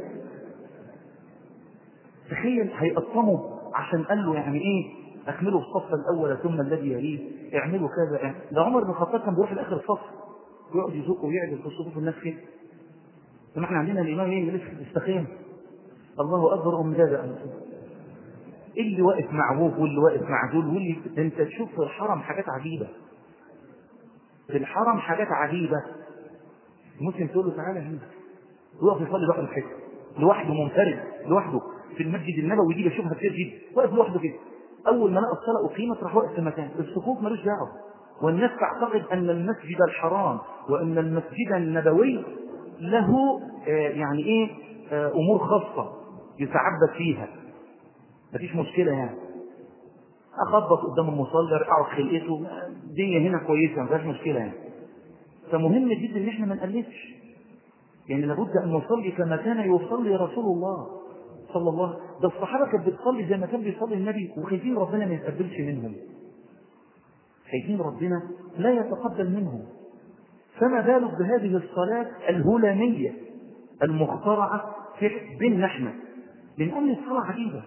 تخيل هيقطموا عشان قال له يعني ايه اكملوا الصف الاول ثم الذي يليه اعملوا كذا يعني. ده عمر بن الخطاب كان بيروح لاخر الصف ويقعد يزق ويعدل في صفوف الناس كده لما احنا عندنا الامام ايه يلف يستقيم الله اكبر امداد اللي واقف معوج واللي واقف معدول واللي انت تشوف في الحرم حاجات عجيبه في الحرم حاجات عجيبه ممكن تقول له تعالى هنا يقف يصلي لوحده في حته لوحده منفرد لوحده في المسجد النبوي دي بشوفها كتير جدا واقف لوحده كده اول ما لقى الصلاه اقيمت راح واقف في مكان الصفوف ملوش دعوه والناس تعتقد ان المسجد الحرام وان المسجد النبوي له آه يعني ايه آه امور خاصه يتعبد فيها مفيش مشكله يعني اخبط قدام المصلي ارقعه خلقته الدنيا هنا كويسه مفيش مشكله يعني فمهم جدا ان احنا ما نقلدش يعني لابد ان نصلي كما كان يصلي رسول الله صلى الله عليه وسلم ده الصحابه كانت بتصلي زي ما كان بيصلي النبي وخايفين ربنا ما يتقبلش منهم خايفين ربنا لا يتقبل منهم فما بالك بهذه الصلاة الهلامية المخترعة في بيننا احنا لأن الصلاة عجيبة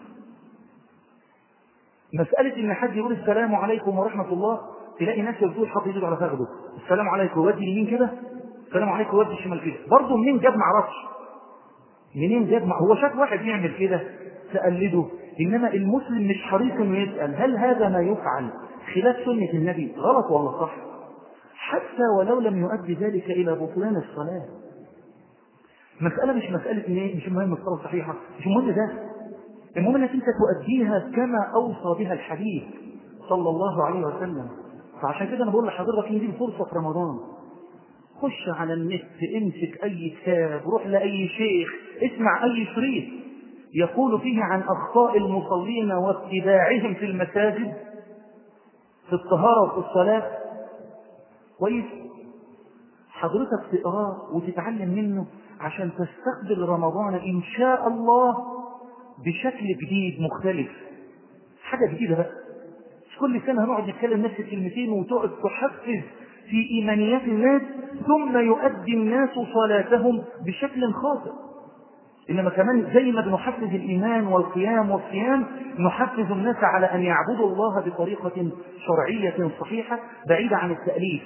مسألة إن حد يقول السلام عليكم ورحمة الله تلاقي ناس يقول حاطط ايده على فخذه السلام عليكم ودي اليمين كده السلام عليكم ودي الشمال كده برضه منين جاب معرفش منين جاب مع... هو شاف واحد يعمل كده تقلده انما المسلم مش حريص انه يسال هل هذا ما يفعل خلاف سنه النبي غلط ولا صح حتى ولو لم يؤدي ذلك الى بطلان الصلاه مساله مش مساله ايه مش المهم الصلاه صحيحه مش المهم ده المهم انك انت تؤديها كما اوصى بها الحديث صلى الله عليه وسلم فعشان كده انا بقول لحضرتك ان دي فرصه في رمضان خش على النت امسك اي كتاب روح لاي شيخ اسمع اي شريط يقول فيه عن اخطاء المصلين واتباعهم في المساجد في الطهارة وفي الصلاة كويس حضرتك تقراه وتتعلم منه عشان تستقبل رمضان إن شاء الله بشكل جديد مختلف حاجة جديدة بقى مش كل سنة هنقعد نتكلم نفس الكلمتين وتقعد تحفز في إيمانيات الناس ثم يؤدي الناس صلاتهم بشكل خاطئ إنما كمان زي ما بنحفز الإيمان والقيام والصيام نحفز الناس على أن يعبدوا الله بطريقة شرعية صحيحة بعيدة عن التأليف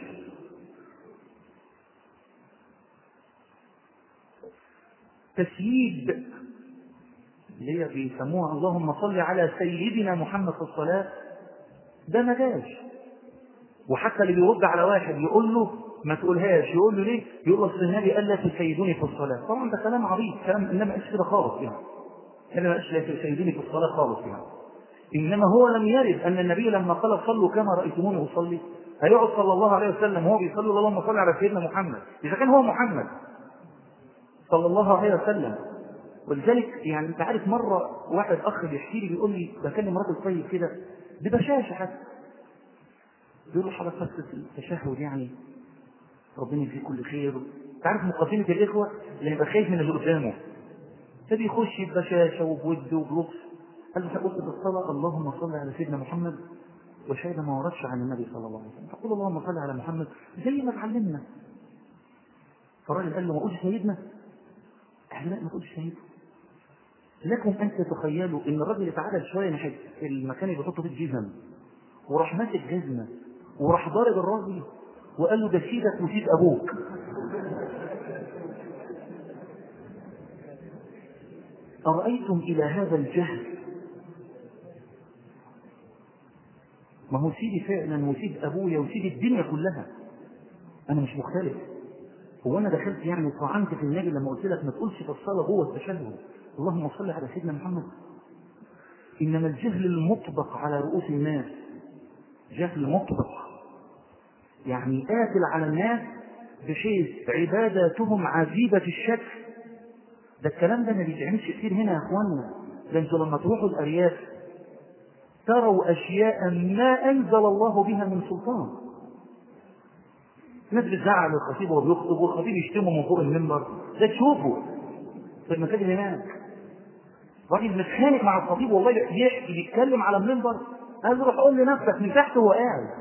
تسييب اللي هي بيسموها اللهم صل على سيدنا محمد في الصلاة ده ما جاش وحتى اللي بيرد على واحد يقول له ما تقولهاش يقول له ليه؟ يقول له اصل النبي قال لا تسيدوني في الصلاة طبعا ده كلام عبيط كلام النبي ما قالش كده خالص يعني النبي ما قالش لا تسيدوني في الصلاة خالص يعني إنما هو لم يرد أن النبي لما قال صلوا كما رأيتموني أصلي هيقعد صلى الله عليه وسلم وهو بيصلي اللهم صل على سيدنا محمد إذا كان هو محمد صلى الله عليه وسلم ولذلك يعني انت عارف مره واحد اخ بيحكي لي بيقول لي بكلم راجل طيب كده ببشاشه حتى بيقول له حضرتك بس التشهد يعني ربنا يجزيه كل خير انت عارف مقدمه الاخوه اللي يبقى خايف من اللي قدامه فبيخش ببشاشه وبود وبلطف قال له قلت في الصلاه اللهم صل على سيدنا محمد وشهد ما وردش عن النبي صلى الله عليه وسلم فقول اللهم صل على محمد زي ما اتعلمنا فالراجل قال له ما قلتش سيدنا قال لا ما تقولش شهيد لكم ان تتخيلوا ان الراجل اتعدل شويه ناحيه المكان اللي بيحطوا فيه الجزم وراح ماسك جزمه وراح ضارب الراجل وقال له ده سيدك وسيد ابوك أرأيتم إلى هذا الجهل ما هو سيدي فعلا وسيد أبويا وسيد الدنيا كلها أنا مش مختلف هو انا دخلت يعني طعنت في النبي لما قلت لك ما تقولش في الصلاه جوه التشهد اللهم صل على سيدنا محمد انما الجهل المطبق على رؤوس الناس جهل مطبق يعني قاتل على الناس بحيث عباداتهم عجيبه الشكل ده الكلام ده ما بيتعملش كتير هنا يا اخوانا ده انتوا لما تروحوا الارياف تروا اشياء ما انزل الله بها من سلطان ناس بتزعل الخطيب وهو بيخطب والخطيب يشتمه من فوق المنبر ده تشوفه في المساجد هناك راجل متخانق مع الخطيب والله يحكي بيتكلم على المنبر قال له روح قول لنفسك من تحت وهو قاعد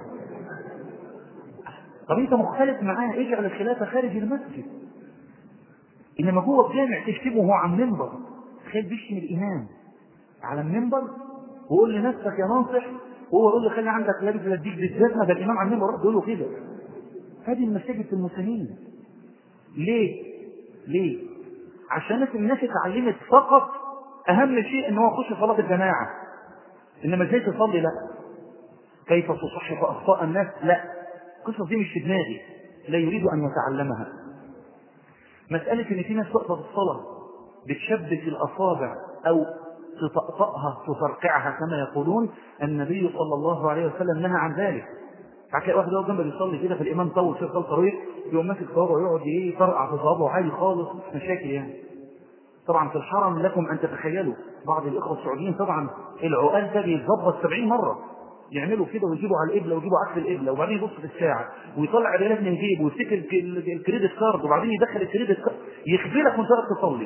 طب انت مختلف معاه اجعل الخلافه خارج المسجد انما جوه الجامع تشتمه وهو على المنبر تخيل بيشتم الامام على المنبر وقول لنفسك يا ناصح وهو يقول له خلي عندك لابس لديك بالذات ده الامام على المنبر بيقول له كده هذه المساجد المسلمين ليه ليه عشان الناس اتعلمت فقط اهم شيء ان هو يخش صلاه الجماعه انما ازاي تصلي لا كيف تصحح اخطاء الناس لا القصص دي مش في دماغي لا يريد ان يتعلمها مساله ان في ناس تقطع الصلاه بتشبك الاصابع او تطأطأها تفرقعها كما يقولون النبي صلى الله عليه وسلم نهى عن ذلك هتلاقي واحد يقف جنبه بيصلي كده فالامام طول شيخ طول طريق يقوم ماسك صوابعه ويقعد ايه يطرقع في صوابعه عالي خالص مشاكل يعني طبعا في الحرم لكم ان تتخيلوا بعض الاخوه السعوديين طبعا العقال ده بيتظبط 70 مره يعملوا كده ويجيبوا على القبله ويجيبوا عكس القبله وبعدين يبص في الساعه ويطلع الريالات من جيبه ويفتكر الكريدت كارد وبعدين يدخل الكريدت كارد يخبرك وانت واقف تصلي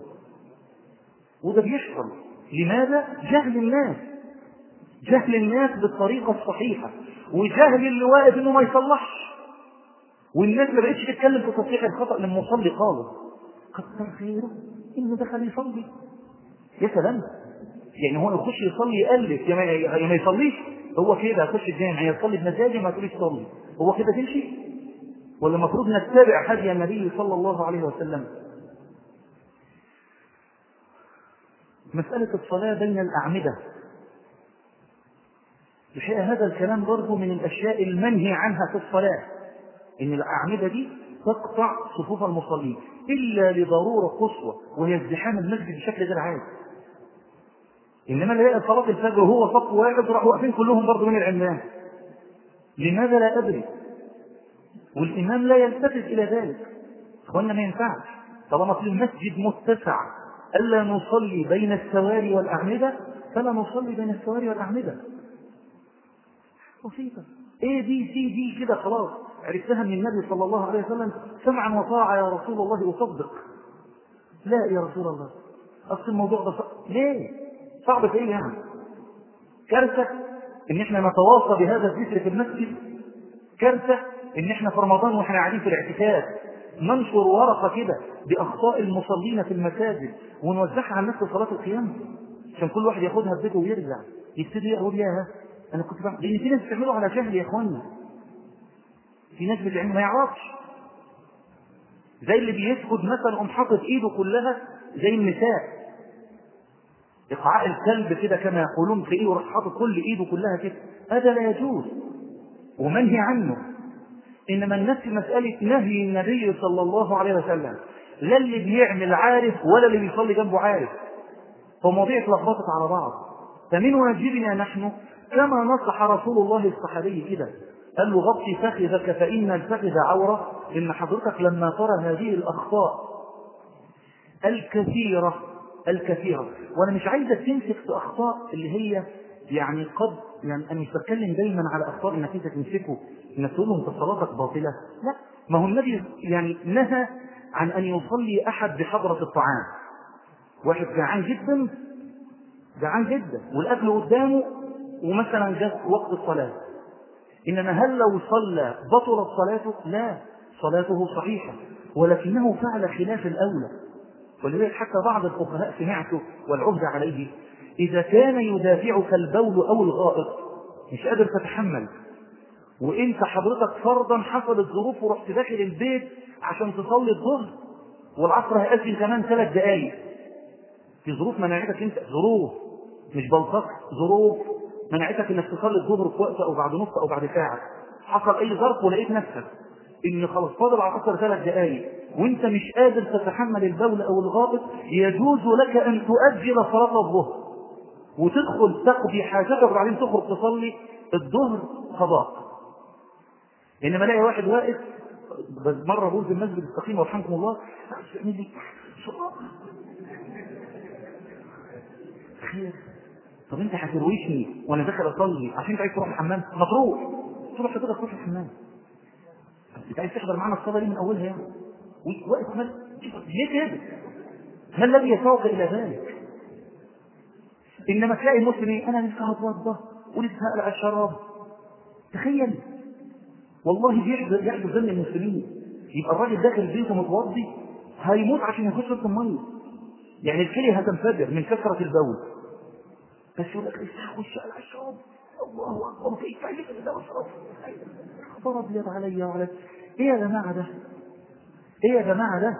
وده بيحصل لماذا؟ جهل الناس جهل الناس بالطريقه الصحيحه وجهل اللي واقف انه ما يصلحش والناس ما بقتش تتكلم في تصحيح الخطا للمصلي خالص كتر خيره انه دخل يصلي يا سلام يعني هو يخش يصلي يألف يا ما, يا ما يصليش هو كده يخش الجامع يصلي بمزاجه ما تقوليش صلي هو كده تمشي ولا المفروض نتبع هدي النبي صلى الله عليه وسلم مسألة الصلاة بين الأعمدة الحقيقة هذا الكلام برضه من الأشياء المنهي عنها في الصلاة إن الأعمدة دي تقطع صفوف المصلين إلا لضرورة قصوى وهي ازدحام المسجد بشكل غير عادي إنما نلاقي صلاة الفجر وهو صف واحد راحوا واقفين كلهم برضه من العميان لماذا لا أدري والإمام لا يلتفت إلى ذلك إخوانا ما ينفعش طالما في المسجد متسع ألا نصلي بين السواري والأعمدة فلا نصلي بين السواري والأعمدة بسيطة A B C D كده خلاص عرفتها من النبي صلى الله عليه وسلم سمعا وطاعة يا رسول الله أصدق لا يا رسول الله أصل الموضوع ده صعب ليه؟ صعب في إيه يعني؟ كارثة إن إحنا نتواصى بهذا الذكر في المسجد كارثة إن إحنا في رمضان وإحنا قاعدين في الاعتكاف ننشر ورقة كده بأخطاء المصلين في المساجد ونوزعها على الناس في صلاة القيام عشان كل واحد ياخدها في بيته ويرجع يبتدي يقول ياها أنا كنت بعمل لأن في ناس بتعمله على جهل يا إخوانا في ناس بتعمل ما يعرفش زي اللي بيسجد مثلا قام حاطط ايده كلها زي النساء إقعاء الكلب كده كما يقولون في ايده وراح حاطط كل ايده كلها كده هذا لا يجوز ومنهي عنه انما الناس في مسألة نهي النبي صلى الله عليه وسلم لا اللي بيعمل عارف ولا اللي بيصلي جنبه عارف فمواضيع اتلخبطت على بعض فمن واجبنا نحن كما نصح رسول الله الصحابي كده قال له غطي فخذك فإن الفخذ عورة إن حضرتك لما ترى هذه الأخطاء الكثيرة الكثيرة وأنا مش عايزك تمسك في أخطاء اللي هي يعني قد يعني أنا مش بتكلم دايما على أخطاء إنك أنت تمسكه إنك تقول له أنت صلاتك باطلة لا ما هو النبي يعني نهى عن أن يصلي أحد بحضرة الطعام واحد جعان جدا جعان جدا والأكل قدامه ومثلا جاء وقت الصلاة إنما هل لو صلى بطلت صلاته؟ لا صلاته صحيحة ولكنه فعل خلاف الأولى ولذلك حتى بعض الفقهاء سمعته والعهد عليه إذا كان يدافعك البول أو الغائط مش قادر تتحمل وانت حضرتك فرضا حصلت ظروف ورحت داخل البيت عشان تصلي الظهر والعصر هيأذن كمان ثلاث دقايق في ظروف منعتك انت ظروف مش بلطق ظروف منعتك انك تصلي الظهر في وقت او بعد نص او بعد ساعه حصل اي ظرف ولقيت نفسك ان خلاص فاضل على العصر ثلاث دقائق وانت مش قادر تتحمل البول او الغائط يجوز لك ان تؤجل صلاه الظهر وتدخل تقضي حاجتك وبعدين تخرج تصلي الظهر قضاء انما الاقي واحد واقف بس مره بقول في المسجد السقيم ورحمكم الله اعمل لي خير طب انت هترويشني وانا داخل اصلي عشان انت عايز تروح الحمام ما تروح تروح حضرتك تروح الحمام طب انت عايز تحضر معانا الصلاه دي من اولها يعني واقف مال ليه كده ما الذي يسوق الى ذلك انما تلاقي مسلم ايه انا لسه هتوضى ولسه هقلع الشراب تخيل والله بيحدث يحدث ذنب المسلمين يبقى الراجل داخل بيته متوضي هيموت عشان يخش في الميه يعني الكليه هتنفجر من كثره البول بس يقول لك لسه هخش على الشراب الله اكبر كيف عليك ده وصرف خبر ابيض عليا وعلى ايه يا جماعه ده؟ ايه يا جماعه ده؟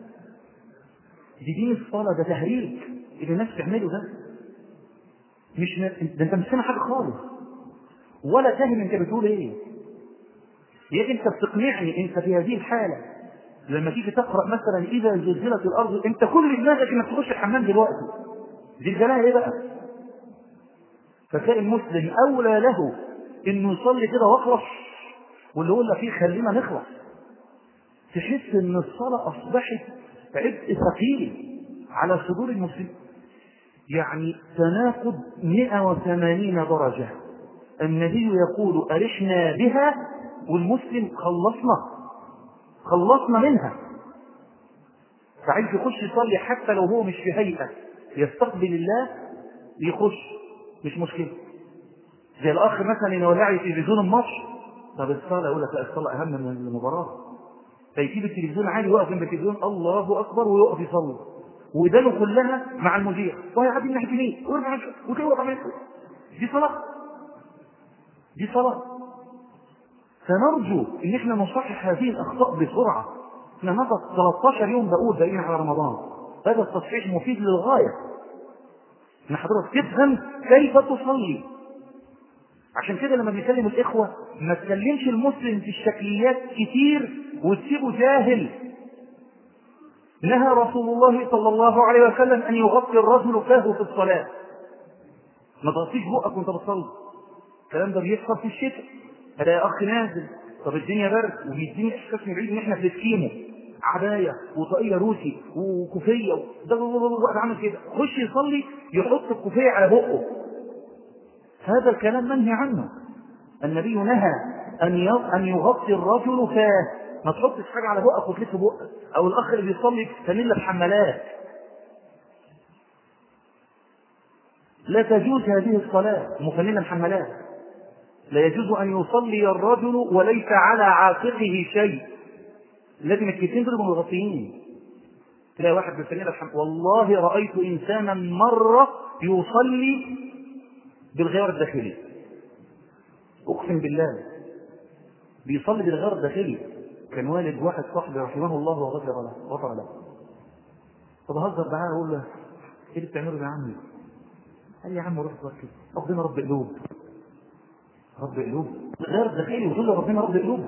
دي دين الصلاه ده تهريج اللي الناس تعمله ده مش م... ده انت مش سامع حاجه خالص ولا فاهم انت بتقول ايه يا انت بتقنعني انت في هذه الحاله لما تيجي تقرا مثلا اذا زلزلت الارض انت كل دماغك انك تخش الحمام دلوقتي زلزالها ايه بقى؟ فتلاقي المسلم اولى له انه يصلي كده واخلص واللي يقول لك فيه خلينا نخلص تحس ان الصلاه اصبحت عبء ثقيل على صدور المسلمين يعني تناقض 180 درجه النبي يقول أرحنا بها والمسلم خلصنا خلصنا منها فعايز يخش يصلي حتى لو هو مش في هيئة يستقبل الله يخش مش مشكلة زي الأخ مثلا يولع تلفزيون الماتش طب الصلاة يقول لك لا الصلاة أهم من المباراة فيجيب التلفزيون عادي يقف جنب التلفزيون الله أكبر ويقف يصلي ودانه كلها مع المذيع وهي عادي من ناحية يمين ويرجع وتوقف دي صلاة دي صلاة فنرجو ان احنا نصحح هذه الاخطاء بسرعة احنا مضى 13 يوم بقول باقيين على رمضان هذا التصحيح مفيد للغاية ان حضرتك تفهم كيف تصلي عشان كده لما بنكلم الاخوة ما تكلمش المسلم في الشكليات كتير وتسيبه جاهل نهى رسول الله صلى الله عليه وسلم ان يغطي الرجل فاه في الصلاة ما تغطيش بقك وانت بتصلي الكلام ده بيحصل في الشتاء هذا يا اخ نازل طب الدنيا برد وبيديني احساس من بعيد ان احنا في الكيمو عبايه وطاقيه روسي وكوفيه ده واحد عامل كده خش يصلي يحط الكوفيه على بقه هذا الكلام منهي عنه النبي نهى أن ي- أن يغطي الرجل فاه ما تحطش حاجة على بقك وتلف بقك أو الأخ اللي بيصلي فانيلا بحمالات لا تجوز هذه الصلاة مفننة محملات لا يجوز أن يصلي الرجل وليس على عاتقه شيء لازم الكتين دول يبقوا مغطيين تلاقي واحد بالفنيلة بحم... والله رأيت إنسانا مرة يصلي بالغيار الداخلي أقسم بالله بيصلي بالغيار الداخلي كان والد واحد صاحبي رحمه الله وغفر له غفر له فبهزر معاه اقول له ايه اللي بتعمله ده يا عمي؟ قال لي يا عم روح توكل ربنا رب قلوب رب قلوب غير داخلي وتقول له ربنا رب قلوب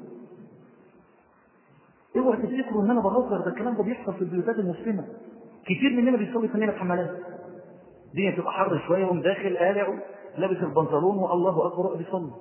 اوعى تفتكروا ان انا بهزر ده الكلام ده بيحصل في البيوتات المسلمه كتير مننا بيصلي فنانة حمالات الدنيا تبقى حر شويه وهم داخل قالع لابس البنطلون والله اكبر وقف يصلي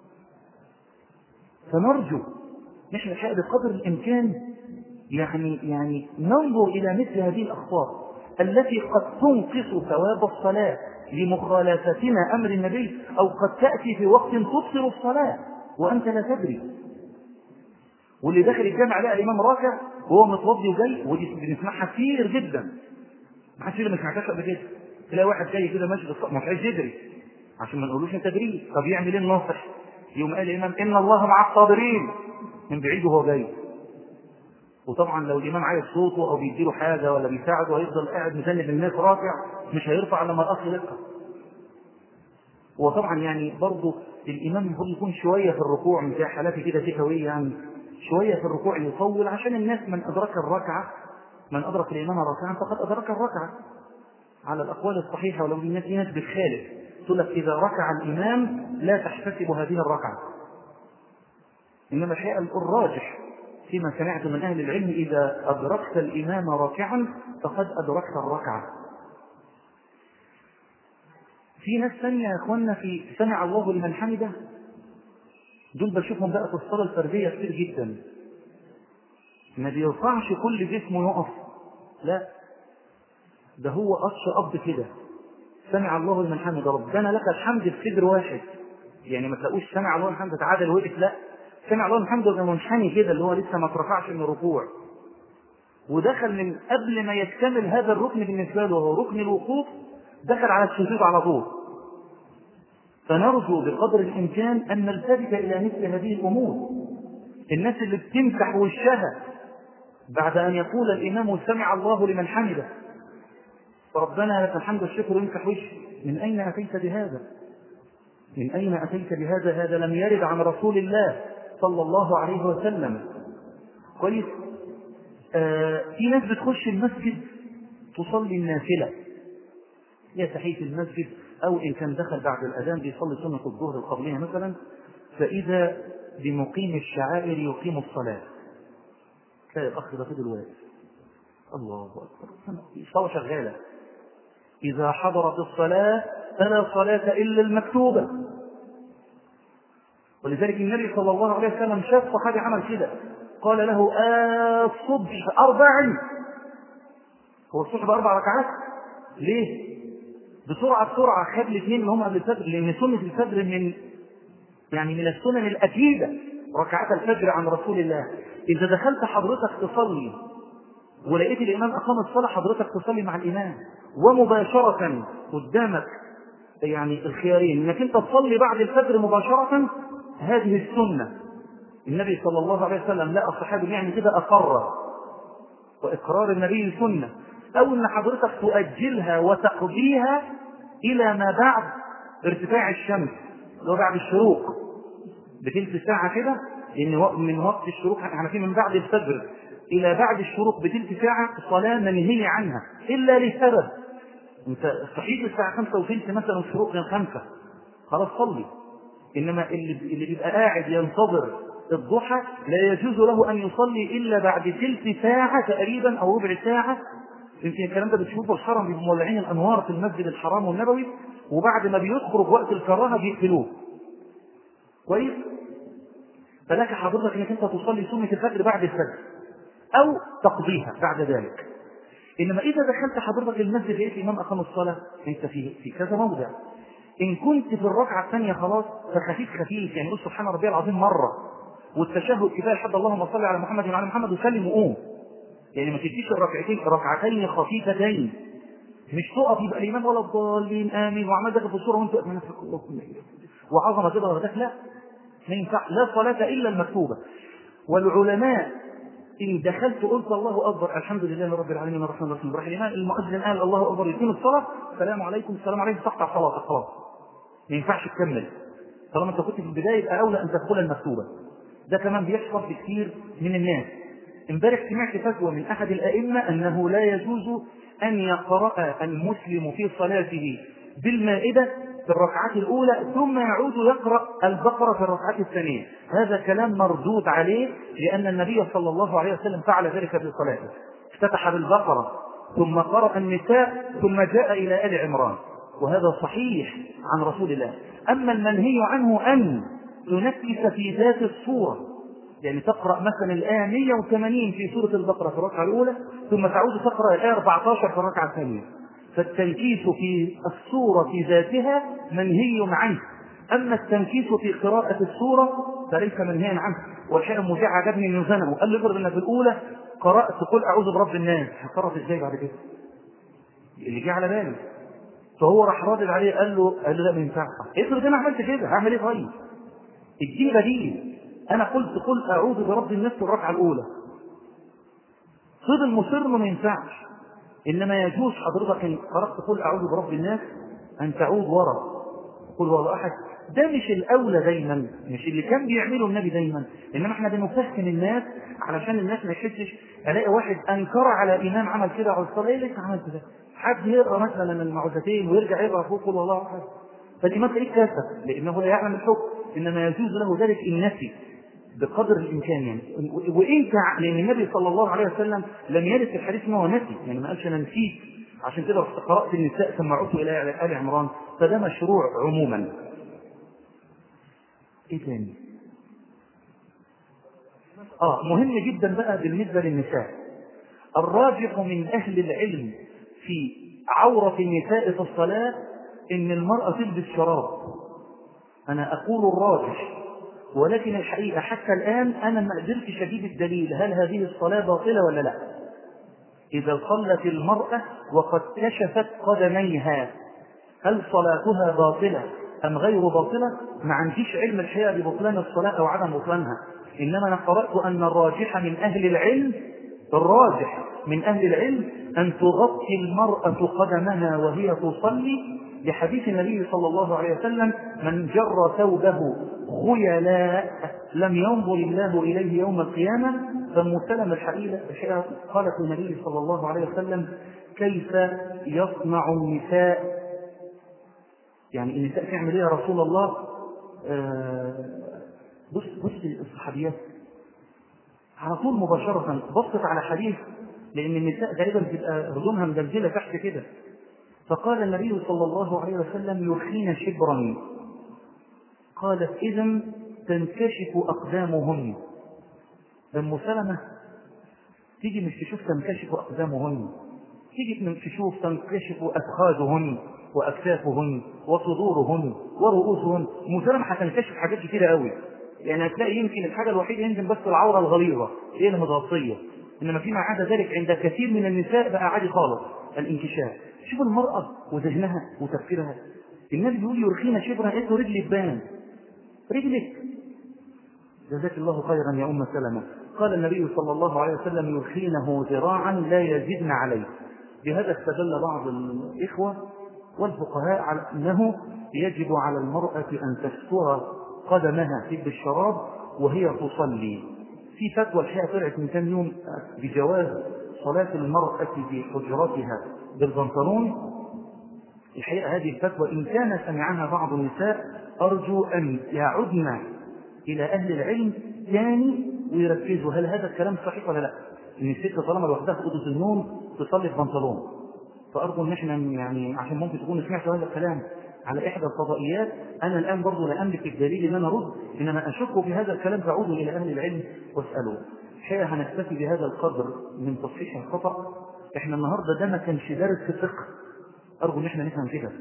فنرجو نحن الحقيقه بقدر الامكان يعني يعني ننظر الى مثل هذه الاخطاء التي قد تنقص ثواب الصلاه لمخالفتنا امر النبي او قد تاتي في وقت تبصر الصلاه وانت لا تدري واللي داخل الجامع لقى الامام راكع وهو متوضي وجاي ودي بنسمعها كتير جدا ما حدش ما سمعتهاش قبل كده تلاقي واحد جاي كده ماشي بالصف مش عايز يدري عشان ما نقولوش انت تدري طب يعمل ايه الناصح يوم قال الامام ان الله مع الصابرين من بعيد وهو جاي وطبعا لو الامام عايز صوته او بيديله حاجه ولا بيساعده هيفضل قاعد مذنب الناس راكع مش هيرفع لما الاخ يركع وطبعا يعني برضه الامام المفروض يكون شويه في الركوع من زي حالاتي كده تيكاوي يعني شويه في الركوع يطول عشان الناس من ادرك الركعه من ادرك الامام ركعا فقد ادرك الركعه على الاقوال الصحيحه ولو الناس في ناس بتخالف تقول لك اذا ركع الامام لا تحتسب هذه الركعه انما الحقيقه الراجح فيما سمعت من اهل العلم اذا ادركت الامام راكعا فقد ادركت الركعه في ناس ثانيه يا اخوانا في سمع الله لمن حمده دول بشوفهم بقى في الصلاه الفرديه كتير جدا ما بيرفعش كل جسمه يقف لا ده هو قطش قبض كده سمع الله لمن حمد ربنا لك الحمد في صدر واحد يعني ما تلاقوش سمع الله لمن حمد تعادل وقف لا سمع الله لمن حمد وهو منحني كده اللي هو لسه ما اترفعش من الركوع ودخل من قبل ما يكتمل هذا الركن بالنسبه له وهو ركن الوقوف دخل على السجود على طول فنرجو بقدر الامكان ان نلتفت الى مثل هذه الامور الناس اللي بتمسح وشها بعد ان يقول الامام سمع الله لمن حمده فربنا لك الحمد والشكر ويمسح وشه من اين اتيت بهذا من اين اتيت بهذا هذا لم يرد عن رسول الله صلى الله عليه وسلم كويس آه في ناس بتخش المسجد تصلي النافله هي تحيه المسجد او ان كان دخل بعد الاذان بيصلي سنه الظهر القبليه مثلا فاذا بمقيم الشعائر يقيم الصلاه تلاقي الاخ ده فضل واقف الله اكبر الصلاه شغاله اذا حضرت الصلاه فلا صلاه الا المكتوبه ولذلك النبي صلى الله عليه وسلم شاف صحابي عمل كده قال له آه الصبح أربع هو الصبح بأربع ركعات ليه؟ بسرعة بسرعة خد الاثنين اللي هم قبل الفجر لأن سنة الفجر من يعني من السنن الأكيدة ركعات الفجر عن رسول الله إذا دخلت حضرتك تصلي ولقيت الإمام أقام الصلاة حضرتك تصلي مع الإمام ومباشرة قدامك يعني الخيارين انك انت تصلي بعد الفجر مباشرة هذه السنة النبي صلى الله عليه وسلم لا الصحابي يعني كده أقر وإقرار النبي سنة أو أن حضرتك تؤجلها وتقضيها إلى ما بعد ارتفاع الشمس اللي هو بعد الشروق بتلت ساعة كده لأن من وقت الشروق احنا عارفين من بعد الفجر إلى بعد الشروق بتلت ساعة الصلاة منهية عنها إلا لسبب أنت صحيح الساعة خمسة وثلث مثلا الشروق من خمسة خلاص صلي إنما اللي اللي بيبقى قاعد ينتظر الضحى لا يجوز له أن يصلي إلا بعد ثلث ساعة تقريبا أو ربع ساعة يمكن الكلام ده بتشوفه الحرم بيبقوا مولعين الأنوار في المسجد الحرام والنبوي وبعد ما بيخرج وقت الكراهة بيقفلوه كويس فلك حضرتك انك انت تصلي سنة الفجر بعد الفجر او تقضيها بعد ذلك انما اذا دخلت حضرتك المسجد لقيت الامام اقام الصلاة انت في في كذا موضع إن كنت في الركعة الثانية خلاص فخفيف خفيف يعني قول سبحان ربي العظيم مرة والتشهد كفاية لحد اللهم صل على محمد وعلى محمد وسلم وقوم يعني ما تديش الركعتين ركعتين خفيفتين مش تقف يبقى الإمام ولا الضالين آمين وعمال داخل في الصورة وأنت من نفسك وعظمة كده وغداك لا ما ينفع لا صلاة إلا المكتوبة والعلماء إن دخلت قلت الله أكبر الحمد لله رب العالمين الرحمن الرحيم الرحيم المؤذن قال الله أكبر يقيم الصلاة السلام عليكم السلام عليكم تقطع صلاتك خلاص ما ينفعش تكمل طالما أنت كنت في البداية يبقى أولى أن تدخل المكتوبة ده كمان بيحصل في كثير من الناس امبارح سمعت فتوى من أحد الأئمة أنه لا يجوز أن يقرأ المسلم في صلاته بالمائدة في الركعات الأولى ثم يعود يقرأ البقرة في الركعات الثانية هذا كلام مردود عليه لأن النبي صلى الله عليه وسلم فعل ذلك في صلاته افتتح بالبقرة ثم قرأ النساء ثم جاء إلى آل عمران وهذا صحيح عن رسول الله أما المنهي عنه أن تنكس في ذات الصورة يعني تقرأ مثلا الآية 180 في سورة البقرة في الركعة الأولى ثم تعود تقرأ الآية 14 في الركعة الثانية فالتنكيس في الصورة في ذاتها منهي عنه أما التنكيس في قراءة السورة فليس منهيا عنه والشيء المذيع عجبني من زنه قال له افرض انك في الأولى قرأت قل أعوذ برب الناس هتصرف ازاي بعد كده؟ اللي جه على بالي فهو راح رادد عليه قال له قال له لا ما ينفعش افرض انا عملت كده هعمل ايه طيب؟ اديني بديل انا قلت قل اعوذ برب الناس في الركعه الاولى فضل مصر ما ينفعش انما يجوز حضرتك ان قرات قل اعوذ برب الناس ان تعود ورا قل هو احد ده مش الاولى دايما مش اللي كان بيعمله النبي دايما انما احنا بنفهم الناس علشان الناس ما يحسش الاقي واحد انكر على امام عمل كده على الصلاه ايه لسه عملت ده حد يقرا مثلا المعوذتين ويرجع يقرا فوق قل والله احد فالامام تلاقيه كافر لانه لا يعلم الحكم انما يجوز له ذلك ان نسي بقدر الامكان يعني وان لان النبي صلى الله عليه وسلم لم يرد في الحديث ان هو نسي يعني ما قالش انا نسيت عشان كده قرات النساء ثم عدت الى ال عمران فده مشروع عموما ايه تاني اه مهم جدا بقى بالنسبه للنساء الراجح من اهل العلم في عوره النساء في الصلاه ان المراه تلبس شراب انا اقول الراجح ولكن الحقيقة حتى الآن أنا ما قدرتش أجيب الدليل هل هذه الصلاة باطلة ولا لا إذا صلت المرأة وقد كشفت قدميها هل صلاتها باطلة أم غير باطلة ما عنديش علم الحقيقة ببطلان الصلاة أو عدم بطلانها إنما أنا قرأت أن الراجح من أهل العلم الراجح من أهل العلم أن تغطي المرأة قدمها وهي تصلي لحديث النبي صلى الله عليه وسلم من جر ثوبه خيلاء لم ينظر الله إليه يوم القيامة فأم سلمة الحقيقة قالت النبي صلى الله عليه وسلم كيف يصنع النساء يعني النساء تعمل ايه يا رسول الله آه بص بص الصحابيات على طول مباشرة بصت على حديث لأن النساء غالبا بتبقى هدومها مدلدلة تحت كده فقال النبي صلى الله عليه وسلم يرخين شبرا قالت إذا تنكشف أقدامهن أم سلمة تيجي مش تشوف تنكشف أقدامهن تيجي تشوف تنكشف أفخاذهن وأكتافهن وصدورهن ورؤوسهن أم سلمة هتنكشف حاجات كتيرة قوي يعني هتلاقي يمكن الحاجة الوحيدة يمكن بس العورة الغليظة هي اللي متغطية إنما فيما عدا ذلك عند كثير من النساء بقى عادي خالص الانكشاف شوف المرأة وذهنها وتفكيرها النبي بيقول يرخينا شبرا قلت له رجلي تبان رجلك جزاك الله خيرا يا أم سلمة قال النبي صلى الله عليه وسلم يرخينه ذراعا لا يزدن عليه بهذا استدل بعض الإخوة والفقهاء على أنه يجب على المرأة أن تستر قدمها في الشراب وهي تصلي في فتوى الحقيقة طلعت من كام يوم بجواز صلاة المرأة في حجرتها بالبنطلون الحقيقة هذه الفتوى إن كان سمعها بعض النساء أرجو أن يعدن إلى أهل العلم ثاني ويركزوا هل هذا الكلام صحيح ولا لا؟ إن الست طالما لوحدها في أوضة النوم تصلي في بنطلون فأرجو إن إحنا يعني عشان ممكن تكونوا سمعتوا هذا الكلام على إحدى الفضائيات أنا الآن برضه لا أملك الدليل إن أنا أرد إنما أشك في هذا الكلام فأعودوا إلى أهل العلم واسألوا الحقيقة هنكتفي بهذا القدر من تصحيح الخطأ إحنا النهاردة ده ما كانش دارس في الفقه أرجو إن إحنا نفهم كده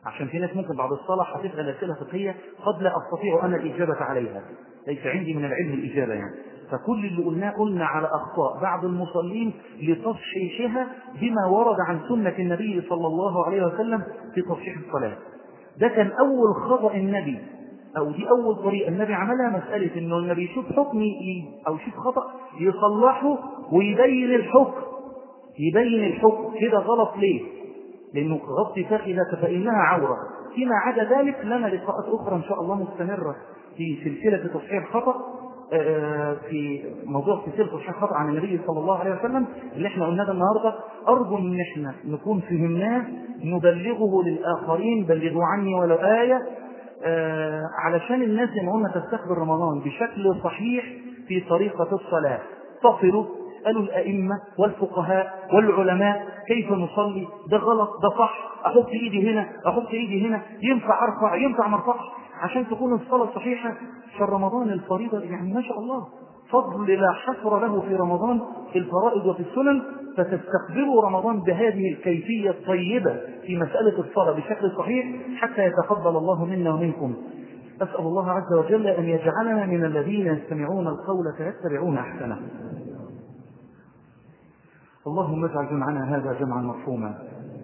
عشان في ناس ممكن بعد الصلاة هتسأل أسئلة فقهية قد لا أستطيع أنا الإجابة عليها ليس عندي من العلم الإجابة يعني فكل اللي قلناه قلنا على أخطاء بعض المصلين لتصحيحها بما ورد عن سنة النبي صلى الله عليه وسلم في تصحيح الصلاة ده كان أول خطأ النبي أو دي أول طريقة النبي عملها مسألة إنه النبي يشوف حكم أو يشوف خطأ يصلحه ويبين الحكم يبين الحكم كده غلط ليه؟ لأنه غطي فخذك فإنها عورة فيما عدا ذلك لنا لقاءات أخرى إن شاء الله مستمرة في سلسلة تصحيح الخطأ في موضوع سلسلة تصحيح الخطأ عن النبي صلى الله عليه وسلم اللي احنا قلناه ده النهارده أرجو إن احنا نكون فهمناه نبلغه للآخرين بلغوا عني ولو آية آه علشان الناس زي ما قلنا تستقبل رمضان بشكل صحيح في طريقة الصلاة تصلوا قالوا الأئمة والفقهاء والعلماء كيف نصلي ده غلط ده صح أحط إيدي هنا أحط إيدي هنا ينفع أرفع ينفع ما أرفعش عشان تكون الصلاة صحيحة في رمضان الفريضة يعني ما شاء الله فضل لا حصر له في رمضان في الفرائض وفي السنن فتستقبلوا رمضان بهذه الكيفية الطيبة في مسألة الصلاة بشكل صحيح حتى يتقبل الله منا ومنكم أسأل الله عز وجل أن يجعلنا من الذين يستمعون القول فيتبعون أحسنه اللهم اجعل جمعنا هذا جمعا مرحوما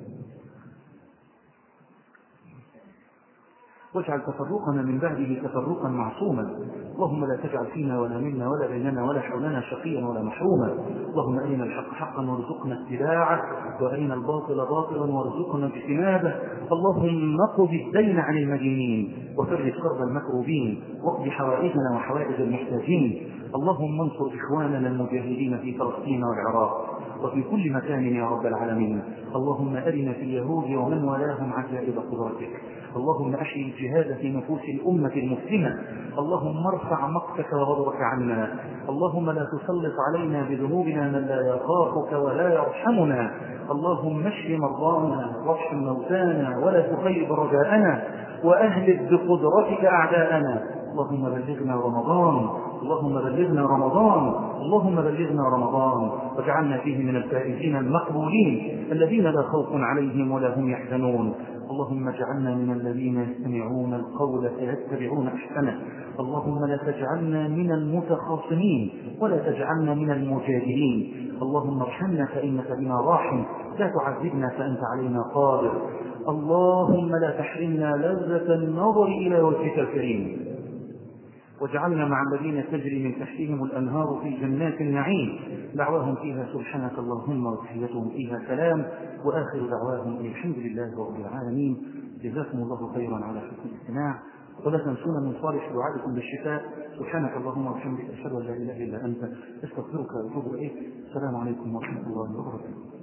واجعل تفرقنا من بعده تفرقا معصوما اللهم لا تجعل فينا ولا منا ولا بيننا ولا حولنا شقيا ولا محروما اللهم أرنا الحق حقا وارزقنا اتباعه وأرنا الباطل باطلا وارزقنا اجتنابه اللهم اقض الدين عن المدينين وفرج كرب المكروبين واقض حوائجنا وحوائج المحتاجين اللهم انصر إخواننا المجاهدين في فلسطين والعراق وفي كل مكان يا رب العالمين اللهم أرنا في اليهود ومن والاهم عجائب قدرتك اللهم أحيي الجهاد في نفوس الأمة المسلمة اللهم ارفع مقتك وغضبك عنا اللهم لا تسلط علينا بذنوبنا من لا يخافك ولا يرحمنا اللهم اشف مرضانا واشف موتانا ولا تخيب رجاءنا وأهلك بقدرتك أعداءنا اللهم بلغنا رمضان اللهم بلغنا رمضان اللهم بلغنا رمضان واجعلنا فيه من الفائزين المقبولين الذين لا خوف عليهم ولا هم يحزنون اللهم اجعلنا من الذين يستمعون القول فيتبعون احسنه اللهم لا تجعلنا من المتخاصمين ولا تجعلنا من المجادلين اللهم ارحمنا فانك بنا راحم لا تعذبنا فانت علينا قادر اللهم لا تحرمنا لذة النظر إلى وجهك الكريم واجعلنا مع الذين تجري من تحتهم الأنهار في جنات النعيم دعواهم فيها سبحانك اللهم وتحيتهم فيها سلام وآخر دعواهم الحمد لله رب العالمين جزاكم الله خيرا على حسن الاستماع ولا تنسونا من صالح دعائكم بالشفاء سبحانك اللهم وبحمدك أشهد أن لا إله إلا أنت أستغفرك وأتوب إليك السلام عليكم ورحمة الله وبركاته